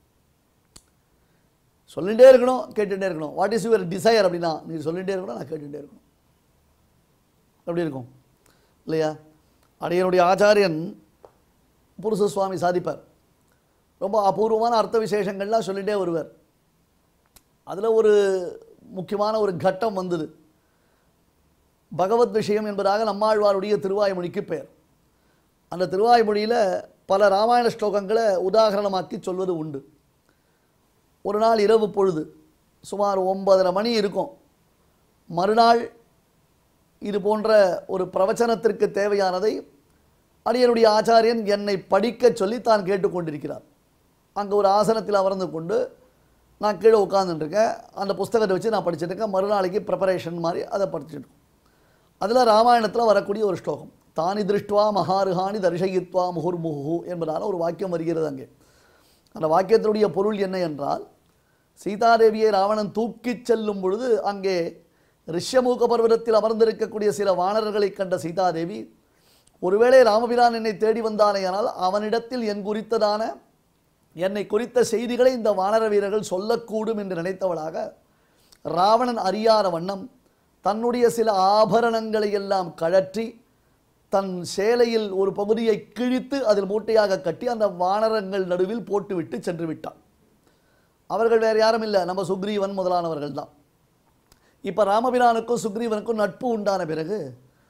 சொல்லிட்டே இருக்கணும் கேட்டுட்டே இருக்கணும் வாட் இஸ் யுவர் டிசையர் அப்படின்னா நீ சொல்லிட்டே இருக்கணும் நான் கேட்டுட்டே இருக்கணும் எப்படி இருக்கும் இல்லையா அடியனுடைய ஆச்சாரியன் புருஷ சுவாமி சாதிப்பார் ரொம்ப அபூர்வமான அர்த்த விசேஷங்கள்லாம் சொல்லிட்டே வருவார் அதில் ஒரு முக்கியமான ஒரு கட்டம் வந்தது பகவத் விஷயம் என்பதாக நம்மாழ்வாருடைய திருவாய்மொழிக்கு பெயர் அந்த திருவாய்மொழியில் பல ராமாயண ஸ்லோகங்களை உதாகரணமாக்கி சொல்வது உண்டு ஒரு நாள் இரவு பொழுது சுமார் ஒன்பதரை மணி இருக்கும் மறுநாள் இது போன்ற ஒரு பிரவச்சனத்திற்கு தேவையானதை அடியனுடைய ஆச்சாரியன் என்னை படிக்கச் சொல்லி தான் கேட்டுக்கொண்டிருக்கிறார் அங்கே ஒரு ஆசனத்தில் அமர்ந்து கொண்டு நான் கீழே உட்காந்துட்டுருக்கேன் அந்த புஸ்தகத்தை வச்சு நான் படிச்சுட்டு இருக்கேன் மறுநாளைக்கு ப்ரிப்பரேஷன் மாதிரி அதை படிச்சுட்டு இருக்கோம் அதில் ராமாயணத்தில் வரக்கூடிய ஒரு ஸ்லோகம் தானி திருஷ்டுவா மகாருஹானி தரிசயித்வா முகுர்முகு என்பதான ஒரு வாக்கியம் வருகிறது அங்கே அந்த வாக்கியத்தினுடைய பொருள் என்ன என்றால் சீதாதேவியை ராவணன் தூக்கிச் செல்லும் பொழுது அங்கே ரிஷ்யமூக பர்வதத்தில் அமர்ந்திருக்கக்கூடிய சில வானரர்களை கண்ட சீதாதேவி ஒருவேளை ராமபிரான் என்னை தேடி வந்தானேயானால் அவனிடத்தில் என் குறித்ததான என்னை குறித்த செய்திகளை இந்த வானர வீரர்கள் சொல்லக்கூடும் என்று நினைத்தவளாக ராவணன் அறியாத வண்ணம் தன்னுடைய சில ஆபரணங்களை எல்லாம் கழற்றி தன் சேலையில் ஒரு பகுதியை கிழித்து அதில் மூட்டையாக கட்டி அந்த வானரங்கள் நடுவில் போட்டுவிட்டு சென்று விட்டான் அவர்கள் வேறு யாரும் இல்லை நம்ம சுக்ரீவன் முதலானவர்கள் தான் இப்போ ராமபிரானுக்கும் சுக்ரீவனுக்கும் நட்பு உண்டான பிறகு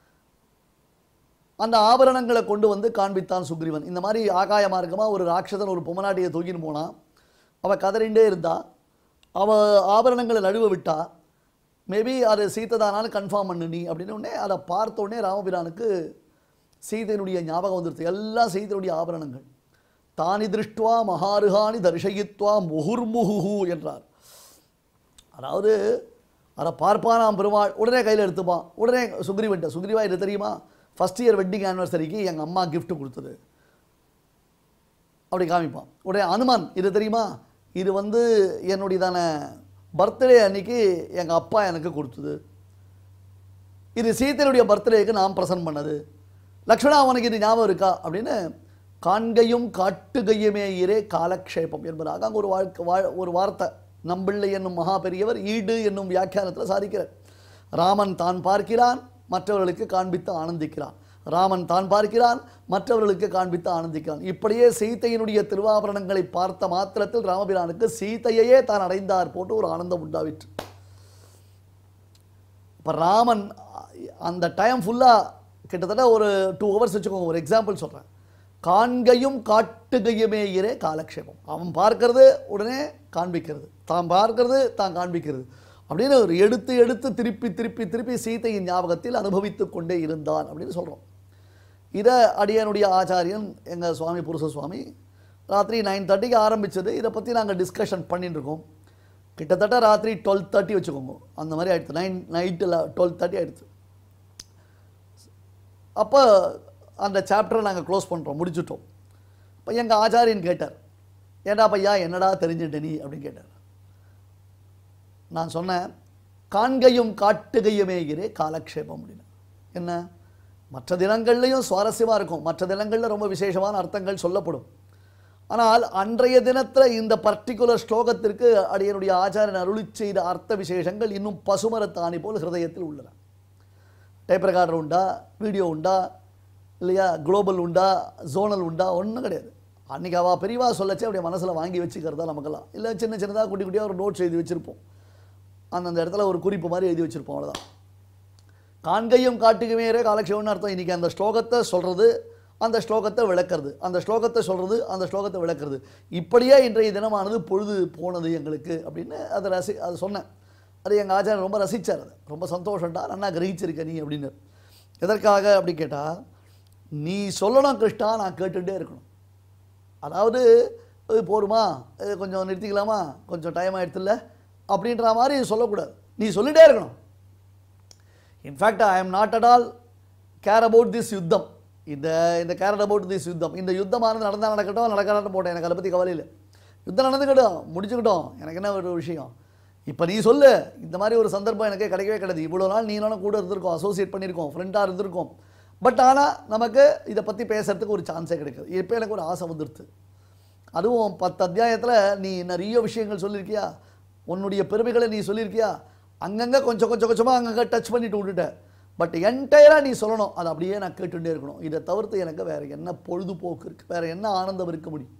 அந்த ஆபரணங்களை கொண்டு வந்து காண்பித்தான் சுக்ரீவன் இந்த மாதிரி ஆகாய மார்க்கமாக ஒரு ராட்சதன் ஒரு பொம்மநாட்டியை தூக்கின்னு போனான் அவள் கதறிண்டே இருந்தா அவள் ஆபரணங்களை நழுவ விட்டா மேபி அது சீத்ததானாலும் கன்ஃபார்ம் பண்ணு நீ அப்படின்னு உடனே அதை பார்த்த உடனே ராமபிரானுக்கு சீதையினுடைய ஞாபகம் வந்துருது எல்லாம் சீதையுடைய ஆபரணங்கள் தானி திருஷ்டுவா மகாருகானி தரிசயித்வா முகுர்முகு என்றார் அதாவது அதை பார்ப்பானாம் பெருமாள் உடனே கையில் எடுத்துப்பான் உடனே சுக்ரீவன்ட்ட சுக்ரீவா இது தெரியுமா ஃபஸ்ட் இயர் வெட்டிங் ஆனிவர்சரிக்கு எங்கள் அம்மா gift கொடுத்தது அப்படி காமிப்பான் உடனே அனுமான் இது தெரியுமா இது வந்து என்னுடையதான பர்த்டே அன்னைக்கு எங்கள் அப்பா எனக்கு கொடுத்தது இது சீத்தையுடைய பர்த்டேக்கு நான் ப்ரெசன்ட் பண்ணது லக்ஷ்மணா உனக்கு இது ஞாபகம் இருக்கா அப்படின்னு காண்கையும் காட்டுகையுமே இரே காலக்ஷேபம் என்பதாக அங்கே ஒரு வாழ்க்கை வாழ் ஒரு வார்த்தை நம்பிள்ளை என்னும் மகா பெரியவர் ஈடு என்னும் வியாக்கியானத்தில் சாதிக்கிறார் ராமன் தான் பார்க்கிறான் மற்றவர்களுக்கு காண்பித்து ஆனந்திக்கிறான் ராமன் தான் பார்க்கிறான் மற்றவர்களுக்கு காண்பித்து ஆனந்திக்கிறான் இப்படியே சீதையினுடைய திருவாபரணங்களை பார்த்த மாத்திரத்தில் ராமபிரானுக்கு சீதையையே தான் அடைந்தார் போட்டு ஒரு ஆனந்தம் உண்டாவிற்று இப்போ ராமன் அந்த டைம் ஃபுல்லாக கிட்டத்தட்ட ஒரு டூ ஹவர்ஸ் வச்சுக்கோங்க ஒரு எக்ஸாம்பிள் சொல்கிறேன் காண்கையும் காட்டுகையுமே இரே காலக்ஷேபம் அவன் பார்க்கறது உடனே காண்பிக்கிறது தான் பார்க்கறது தான் காண்பிக்கிறது அப்படின்னு ஒரு எடுத்து எடுத்து திருப்பி திருப்பி திருப்பி சீதையின் ஞாபகத்தில் அனுபவித்து கொண்டே இருந்தான் அப்படின்னு சொல்கிறோம் இதை அடியனுடைய ஆச்சாரியன் எங்கள் சுவாமி புருஷ சுவாமி ராத்திரி நைன் தேர்ட்டிக்கு ஆரம்பிச்சது இதை பற்றி நாங்கள் டிஸ்கஷன் பண்ணிட்டு இருக்கோம் கிட்டத்தட்ட ராத்திரி டுவெல் தேர்ட்டி வச்சுக்கோங்க அந்த மாதிரி ஆயிடுச்சு நைன் நைட்டில் டுவெல் தேர்ட்டி ஆயிடுச்சு அப்போ அந்த சாப்டரை நாங்கள் க்ளோஸ் பண்ணுறோம் முடிச்சுட்டோம் இப்போ எங்கள் ஆச்சாரியன் கேட்டார் ஏண்டா பையா என்னடா தெரிஞ்சுட்ட நீ அப்படின்னு கேட்டார் நான் சொன்னேன் காண்கையும் காட்டுகையுமே இரே காலக்ஷேபம் அப்படின்னு என்ன மற்ற தினங்கள்லையும் சுவாரஸ்யமாக இருக்கும் மற்ற தினங்களில் ரொம்ப விசேஷமான அர்த்தங்கள் சொல்லப்படும் ஆனால் அன்றைய தினத்தில் இந்த பர்டிகுலர் ஸ்லோகத்திற்கு அடியனுடைய ஆச்சாரியன் அருளி செய்த அர்த்த விசேஷங்கள் இன்னும் பசுமரத்தாணி போல் ஹிருதயத்தில் உள்ளன டேப் ரெக்கார்டர் உண்டா வீடியோ உண்டா இல்லையா குளோபல் உண்டா ஜோனல் உண்டா ஒன்றும் கிடையாது அன்றைக்கி அவள் பெரியவா சொல்லச்சு அப்படியே மனசில் வாங்கி வச்சுக்கிறதா நமக்கெல்லாம் இல்லை சின்ன சின்னதாக குட்டி குட்டியாக ஒரு நோட்ஸ் எழுதி வச்சுருப்போம் அந்தந்த இடத்துல ஒரு குறிப்பு மாதிரி எழுதி வச்சுருப்போம் அவ்வளோதான் காண்கையும் காட்டுக்குமேரே காலக்ஷேபம்னு அர்த்தம் இன்றைக்கி அந்த ஸ்லோகத்தை சொல்கிறது அந்த ஸ்லோகத்தை விளக்குறது அந்த ஸ்லோகத்தை சொல்கிறது அந்த ஸ்லோகத்தை விளக்குறது இப்படியே இன்றைய தினமானது பொழுது போனது எங்களுக்கு அப்படின்னு அதை ரசி அதை சொன்னேன் அது எங்கள் ஆச்சாரியன் ரொம்ப ரசித்தார் அது ரொம்ப சந்தோஷம்டா நன்னா கிரகிச்சிருக்க நீ அப்படின்னு எதற்காக அப்படி கேட்டால் நீ சொல்லணும் கிருஷ்ணா நான் கேட்டுகிட்டே இருக்கணும் அதாவது இது போருமா இது கொஞ்சம் நிறுத்திக்கலாமா கொஞ்சம் டைம் ஆயிடுத்துல அப்படின்ற மாதிரி சொல்லக்கூடாது நீ சொல்லிட்டே இருக்கணும் in fact I am not at all care about this யுத்தம் இந்த இந்த கேர் அபவுட் திஸ் யுத்தம் இந்த யுத்தமானது நடந்தால் நடக்கட்டும் நடக்காட்டும் போட்டேன் எனக்கு அதை பற்றி கவலை இல்லை யுத்தம் நடந்துக்கிட்டோம் முடிச்சுக்கிட்டோம் எனக்கு என்ன ஒரு விஷயம் இப்போ நீ சொல்லு இந்த மாதிரி ஒரு சந்தர்ப்பம் எனக்கு கிடைக்கவே கிடையாது இவ்வளோ நாள் நீ நானும் கூட இருந்திருக்கோம் அசோசியேட் பண்ணியிருக்கோம் ஃப்ரெண்டாக இருந்திருக்கோம் பட் ஆனால் நமக்கு இதை பற்றி பேசுறதுக்கு ஒரு சான்ஸே கிடைக்காது இப்போ எனக்கு ஒரு ஆசை வந்துடுது அதுவும் பத்து அத்தியாயத்தில் நீ நிறைய விஷயங்கள் சொல்லியிருக்கியா உன்னுடைய பெருமைகளை நீ சொல்லியிருக்கியா அங்கங்கே கொஞ்சம் கொஞ்சம் கொஞ்சமாக அங்கங்கே டச் பண்ணிட்டு விட்டுட்ட பட் என்டையராக நீ சொல்லணும் அதை அப்படியே நான் கேட்டுட்டே இருக்கணும் இதை தவிர்த்து எனக்கு வேறு என்ன பொழுதுபோக்கு இருக்குது வேறு என்ன ஆனந்தம் இருக்க முடியும்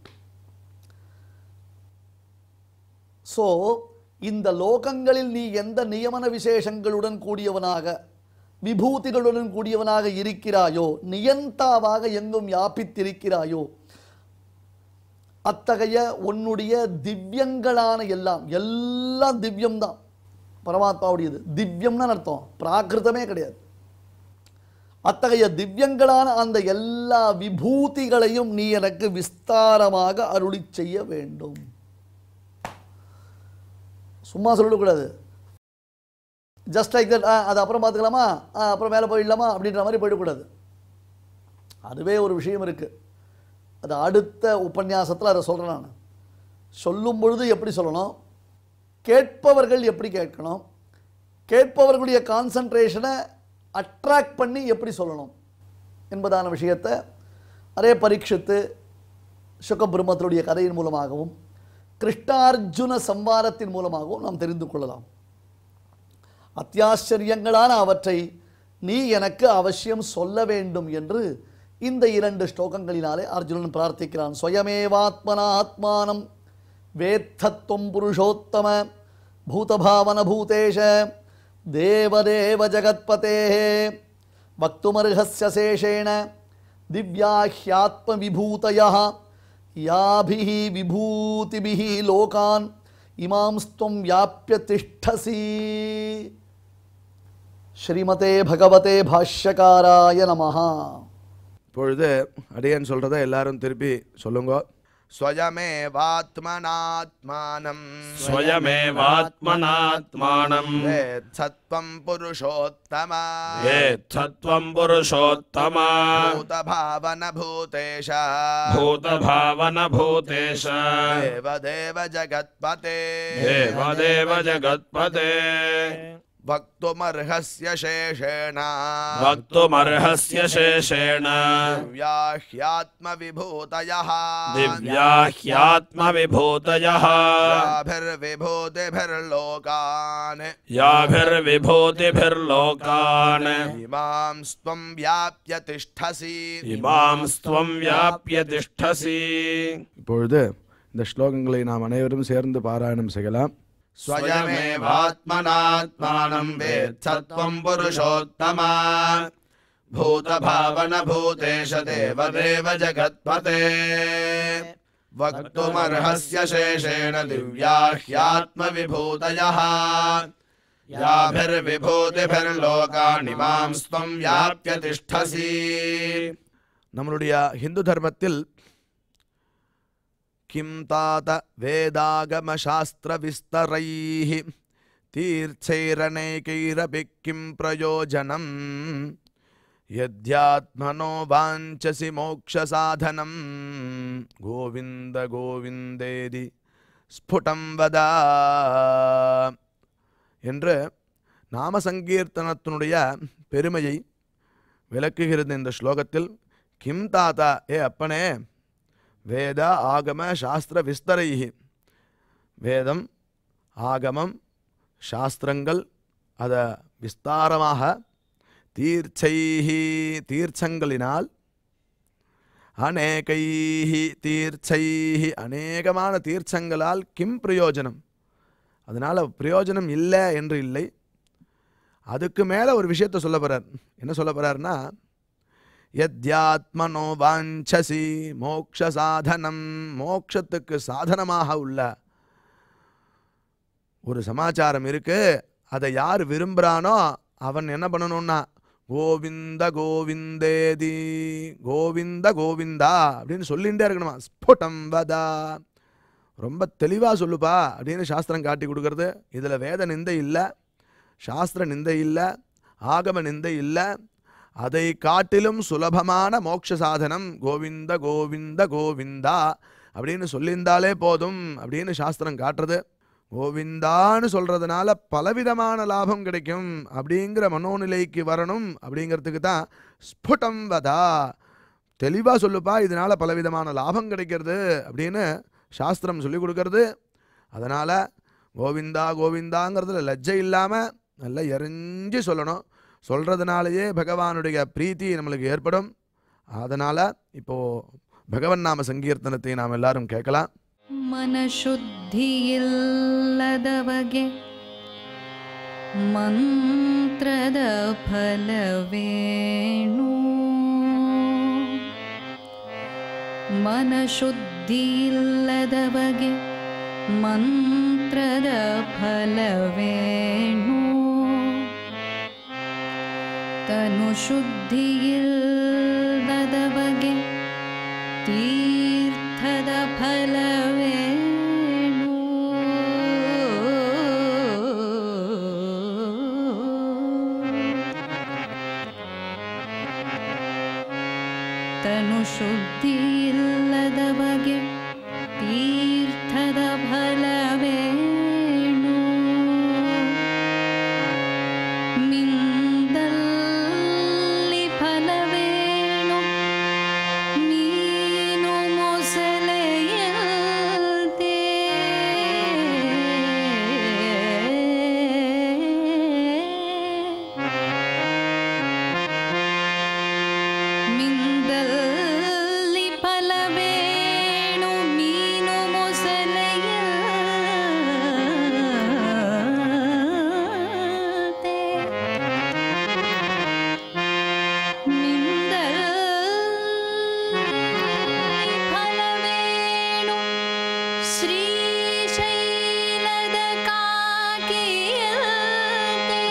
ஸோ இந்த லோகங்களில் நீ எந்த நியமன விசேஷங்களுடன் கூடியவனாக விபூதிகளுடன் கூடியவனாக இருக்கிறாயோ நியந்தாவாக எங்கும் வியாபித்திருக்கிறாயோ அத்தகைய உன்னுடைய திவ்யங்களான எல்லாம் எல்லாம் திவ்யம்தான் பரமாத்மாவுடையது திவ்யம்னு அர்த்தம் பிராகிருதமே கிடையாது அத்தகைய திவ்யங்களான அந்த எல்லா விபூதிகளையும் நீ எனக்கு விஸ்தாரமாக அருளி செய்ய வேண்டும் சும்மா சொல்லக்கூடாது ஜஸ்ட் லைக் தட் அது அப்புறம் பார்த்துக்கலாமா ஆ, அப்புறம் மேலே போயிடலாமா அப்படின்ற மாதிரி போயிடக்கூடாது அதுவே ஒரு விஷயம் இருக்குது அது அடுத்த உபன்யாசத்தில் அதை சொல்கிறேன் நான் சொல்லும் பொழுது எப்படி சொல்லணும் கேட்பவர்கள் எப்படி கேட்கணும் கேட்பவர்களுடைய கான்சன்ட்ரேஷனை அட்ராக்ட் பண்ணி எப்படி சொல்லணும் என்பதான விஷயத்தை அதே பரீட்சித்து சுகபிரம்மத்தினுடைய கதையின் மூலமாகவும் கிருஷ்ணார்ஜுன சம்வாரத்தின் மூலமாகவும் நாம் தெரிந்து கொள்ளலாம் அத்தியாச்சரியங்களான அவற்றை நீ எனக்கு அவசியம் சொல்ல வேண்டும் என்று இந்த இரண்டு ஸ்லோகங்களினாலே அர்ஜுனன் பிரார்த்திக்கிறான் ஸ்வயமேவாத்மனா ஆத்மானம் வேத்தத்துவம் புருஷோத்தம பூதபாவன பூதேஷ தேவதேவ ஜகத்பதே வக்துமர்ஹஸ்ய சேஷேண திவ்யாஹ்யாத்ம விபூதய யாபிः விபூதிபிः லோகான் இமாம்ஸ்துவம் வியாபிய திஷ்டசி ஸ்ரீமதே பகவதே பாஷ்யகாராய நமஹா இப்பொழுது அடியன் சொல்றதை எல்லாரும் திருப்பி சொல்லுங்க ஸ்வயமேவாத்மனாத்மானம் स्वयमेवात्मनात्मानम् சத்வம் புருஷோத்தம वेत्थत्वम् पुरुषोत्तमा பூதபாவன பூதேஷ भूतभावनभूतेश தேவதேவ ஜகத்பதே देवदेव जगत्पते வக்துமர்ஹஸ்ய சேஷேண वक्तुमर्हस्य शेषेण दिव्याह्यात्मविभूतयः दिव्याह्यात्मविभूतयः याभिर्विभूतिभिर्लोकान् याभिर्विभूतिभिर्लोकान् इमां स्वं व्याप्य तिष्ठसि इमांस्त्वम् व्याप्य तिष्ठसि இப்பொழுது இந்த ஸ்லோகங்களை நாம் அனைவரும் சேர்ந்து பாராயணம் செய்யலாம் स्वयमेवात्मनात्मानम् वेत्सत्त्वम् पुरुषोत्तम भूतभावनभूतेश देवदेव जगत्पते वक्तुमर्हस्य शेषेण दिव्याह्यात्मविभूतयः याभिर्विभूतिभिर्लोकान् त्वम् व्याप्य तिष्ठसि நம்மளுடைய ஹிந்து தர்மத்தில் किं तात वेदागमशास्त्रविस्तरैः तीर्थैरनेकैरपि किं प्रयोजनम् यद्यात्मनो वाञ्छसि मोक्षसाधनं गोविन्द गोविन्देति ஸ்புடம் வதா என்று நாம சங்கீர்த்தனத்தினுடைய பெருமையை விளக்குகிறது இந்த ஸ்லோகத்தில் கிம் தாத்தா ஏ அப்பனே வேத ஆகம சாஸ்திர விஸ்தரைஹி வேதம் ஆகமம் சாஸ்திரங்கள் அதை விஸ்தாரமாக தீர்ச்சைஹி தீர்ச்சங்களினால் அநேகைஹி தீர்ச்சைஹி அநேகமான தீர்ச்சங்களால் கிம் பிரயோஜனம் அதனால் பிரயோஜனம் இல்லை என்று இல்லை அதுக்கு மேலே ஒரு விஷயத்தை சொல்ல போகிறார் என்ன சொல்ல போகிறாருன்னா யத்யாத்மனோ வாஞ்சசி மோக்ஷ சாதனம் மோக்ஷத்துக்கு சாதனமாக உள்ள ஒரு சமாச்சாரம் இருக்கு அதை யார் விரும்புகிறானோ அவன் என்ன பண்ணணும்னா கோவிந்த கோவிந்தேதி கோவிந்த கோவிந்தா அப்படின்னு சொல்லிகிட்டே இருக்கணுமா ஸ்புடம் வதா ரொம்ப தெளிவாக சொல்லுப்பா அப்படின்னு சாஸ்திரம் காட்டி கொடுக்கறது இதில் வேத நிந்தை இல்லை சாஸ்திர நிந்தை இல்லை ஆகம நிந்தை இல்லை அதை காட்டிலும் சுலபமான மோட்ச சாதனம் கோவிந்த கோவிந்த கோவிந்தா அப்படின்னு சொல்லியிருந்தாலே போதும் அப்படின்னு சாஸ்திரம் காட்டுறது கோவிந்தான்னு சொல்றதுனால பலவிதமான லாபம் கிடைக்கும் அப்படிங்கிற மனோநிலைக்கு வரணும் அப்படிங்கிறதுக்கு தான் ஸ்புடம் வதா தெளிவாக சொல்லுப்பா இதனால பலவிதமான லாபம் கிடைக்கிறது அப்படின்னு சாஸ்திரம் சொல்லி கொடுக்கறது அதனால் கோவிந்தா கோவிந்தாங்கிறதுல லஜ்ஜை இல்லாமல் நல்லா எரிஞ்சு சொல்லணும் சொல்கிறதுனாலேயே பகவானுடைய பிரீத்தி நம்மளுக்கு ஏற்படும் அதனால் இப்போது பகவன் நாம சங்கீர்த்தனத்தை நாம் எல்லாரும் கேட்கலாம் ಮನಶುದ್ಧಿಯಿಲ್ಲದವಗೆ ಮಂತ್ರದ ಫಲವೇಣು ಮನಶುದ್ಧಿಯಿಲ್ಲದವಗೆ ಮಂತ್ರದ ಫಲವೇಣು ತನು ಶುದ್ಧಿಯಿಲ್ಲದವಗೆ ತೀರ್ಥದ ಫಲವೇಣು ತನು ಶುದ್ಧಿಯಿಲ್ಲದ ಬಗೆ ತೀರ್ಥದ ಫಲವೇಣು ಮಿಂದಲ್ಲಿ ಫಲವೇಣು ಮೀನು ಮೊಸಳೆಯಂತೆ ಮಿಂದಲ್ಲಿ ಫಲವೇಣು ಮೀನು ಮೊಸಳೆಯಂತೆ ನಿಂದಲ್ ಫಲವೇಣು ಶ್ರೀಶೈಲದ ಕಾಕಿಯಂತೆ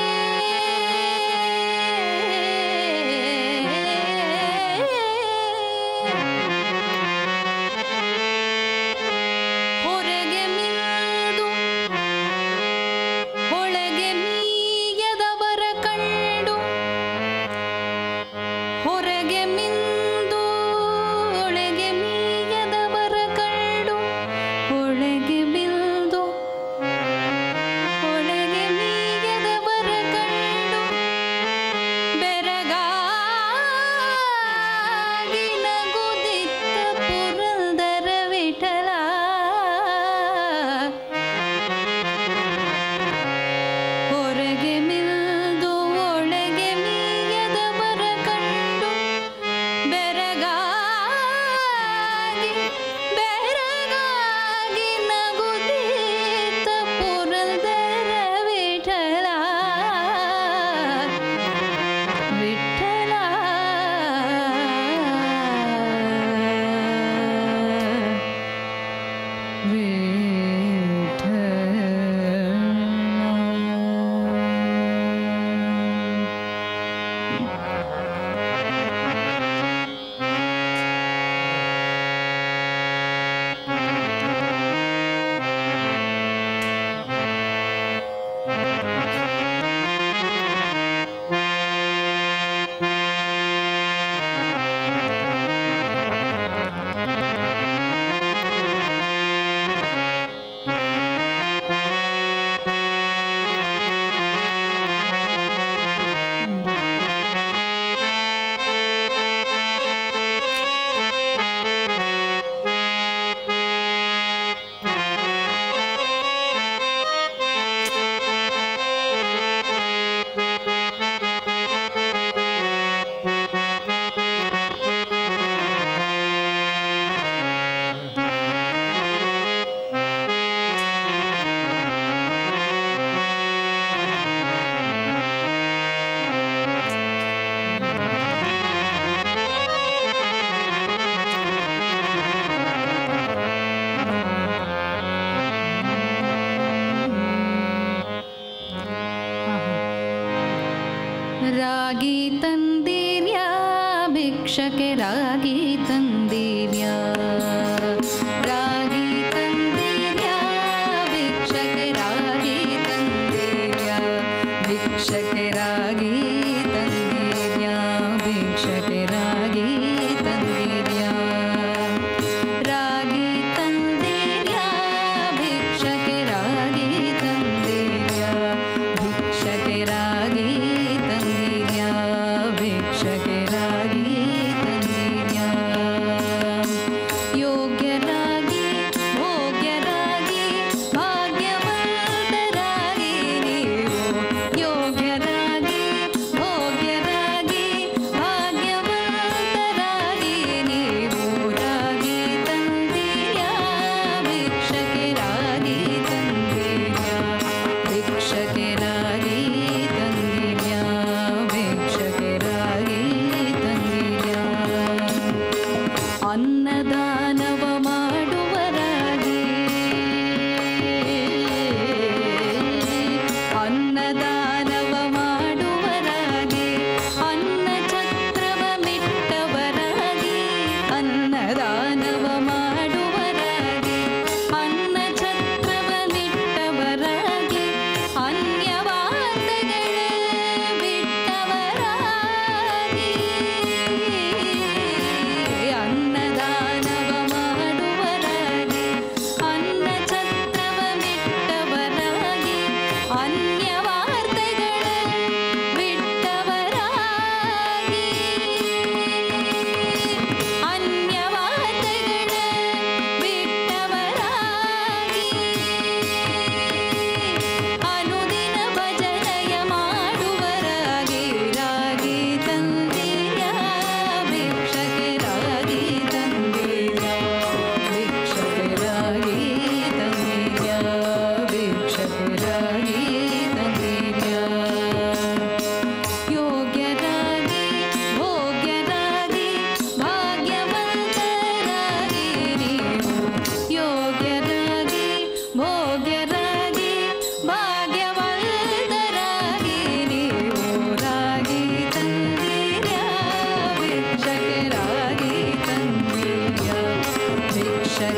ಹೊರಗೆ ಮಿಂದು ಒಳಗೆ ಮೀಯದವರ ಕಂಡು ಹೊರಗೆ ಮಿಂದು ಒಳಗೆ ಮೀಯದವರ ಕಂಡು ಒಳಗೆ ಬಿಲ್ದು ಒಳಗೆ ಮೀಯದವರ ಕಂಡು ಬೆರಗಾಗಿ ನಗುದಿತ್ತ ಪುರಂದರ ವಿಠಲ ಹೊರಗೆ ಮಿಲ್ದು ಒಳಗೆ ಮೀಯದವರ ಕಂಡು ಬೆರಗಾಗಿ ಬೆರಗಾಗಿ ನಗುದೀತ ಪುರಂದರ ವಿಠಲ ವಿಠಲ ವಿಠಲ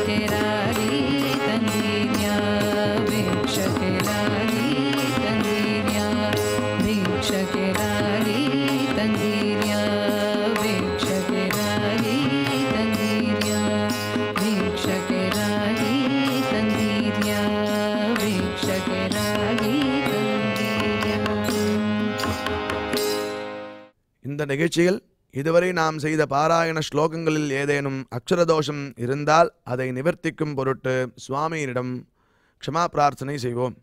ವೀಕ್ಷಕರಾಗಿ ತಂದಿರ್ಯ ವೀಕ್ಷಕರಾಗಿ ತಂದಿರ್ಯ ವೀಕ್ಷಕರಾಗಿ ತಂದಿರ್ಯ ವೀಕ್ಷಕರಾಗಿ ತಂದಿರ್ಯ ವೀಕ್ಷಕರಾಗಿ ತಂದಿರ್ಯ ವೀಕ್ಷಕರಾಗಿ ತಂದಿರ್ಯ இந்த நிகழ்ச்சியில் இதுவரை நாம் செய்த பாராயண ஸ்லோகங்களில் ஏதேனும் அக்ஷரதோஷம் இருந்தால் அதை நிவர்த்திக்கும் பொருட்டு சுவாமியினிடம் க்ஷமா பிரார்த்தனை செய்வோம்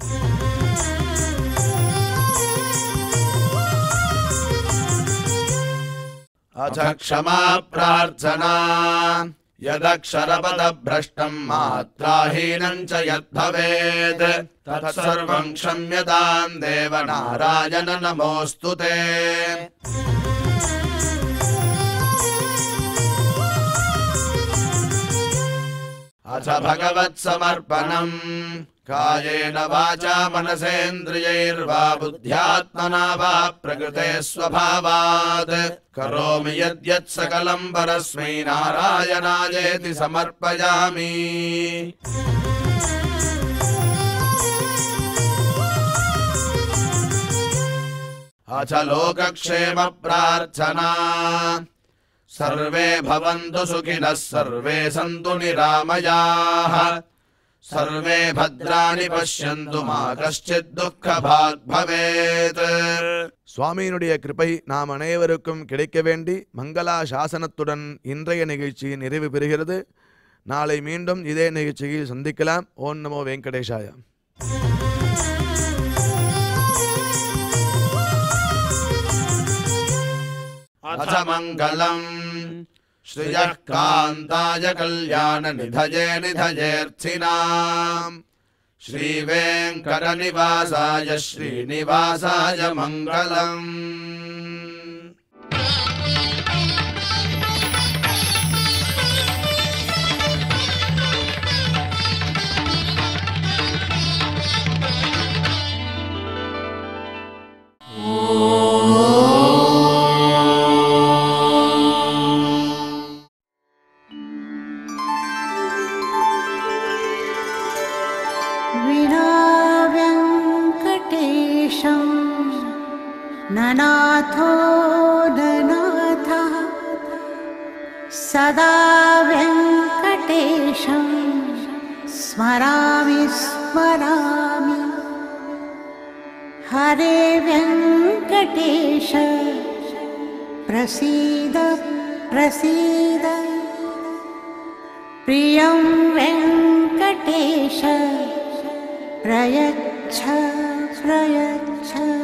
अथ क्षमा प्रार्थना यदक्षरपदभ्रष्टम् मात्राहीनम् च यद्भवेत् तत्सर्वम् क्षम्यताम् देव नारायण नमोऽस्तु ते अथ भगवत्समर्पणम् कायेन वाचा मनसेन्द्रियैर्वा बुद्ध्यात्मना वा प्रकृते स्वभावात् करोमि यद्यत् सकलम् परस्मै नारायणायेति समर्पयामि अथ लोकक्षेमप्रार्थना सर्वे भवन्तु सुखिनः सर्वे सन्तु निरामयाः सर्वे भद्राणि पश्यन्तु मा कश्चित् दुःखभाग् भवेत् சுவாமியினுடைய கிருபை நாம் அனைவருக்கும் கிடைக்க வேண்டி மங்களா சாசனத்துடன் இன்றைய நிகழ்ச்சி நிறைவு பெறுகிறது நாளை மீண்டும் இதே நிகழ்ச்சியில் சந்திக்கலாம் ஓம் நமோ வெங்கடேஷாய अथ मङ्गलम् श्रियः कान्ताय कल्याणनिधये निधयेऽर्थिनाम् श्रीवेङ्कटनिवासाय श्रीनिवासाय मङ्गलम् विनाव्यङ्कटेशं ननाथो ननाथः सदा व्यङ्कटेशं स्मरामि स्मरामि हरे व्यङ्कटेश प्रसीद प्रसीद प्रियं वेङ्कटेश प्रयच्छ प्रयच्छ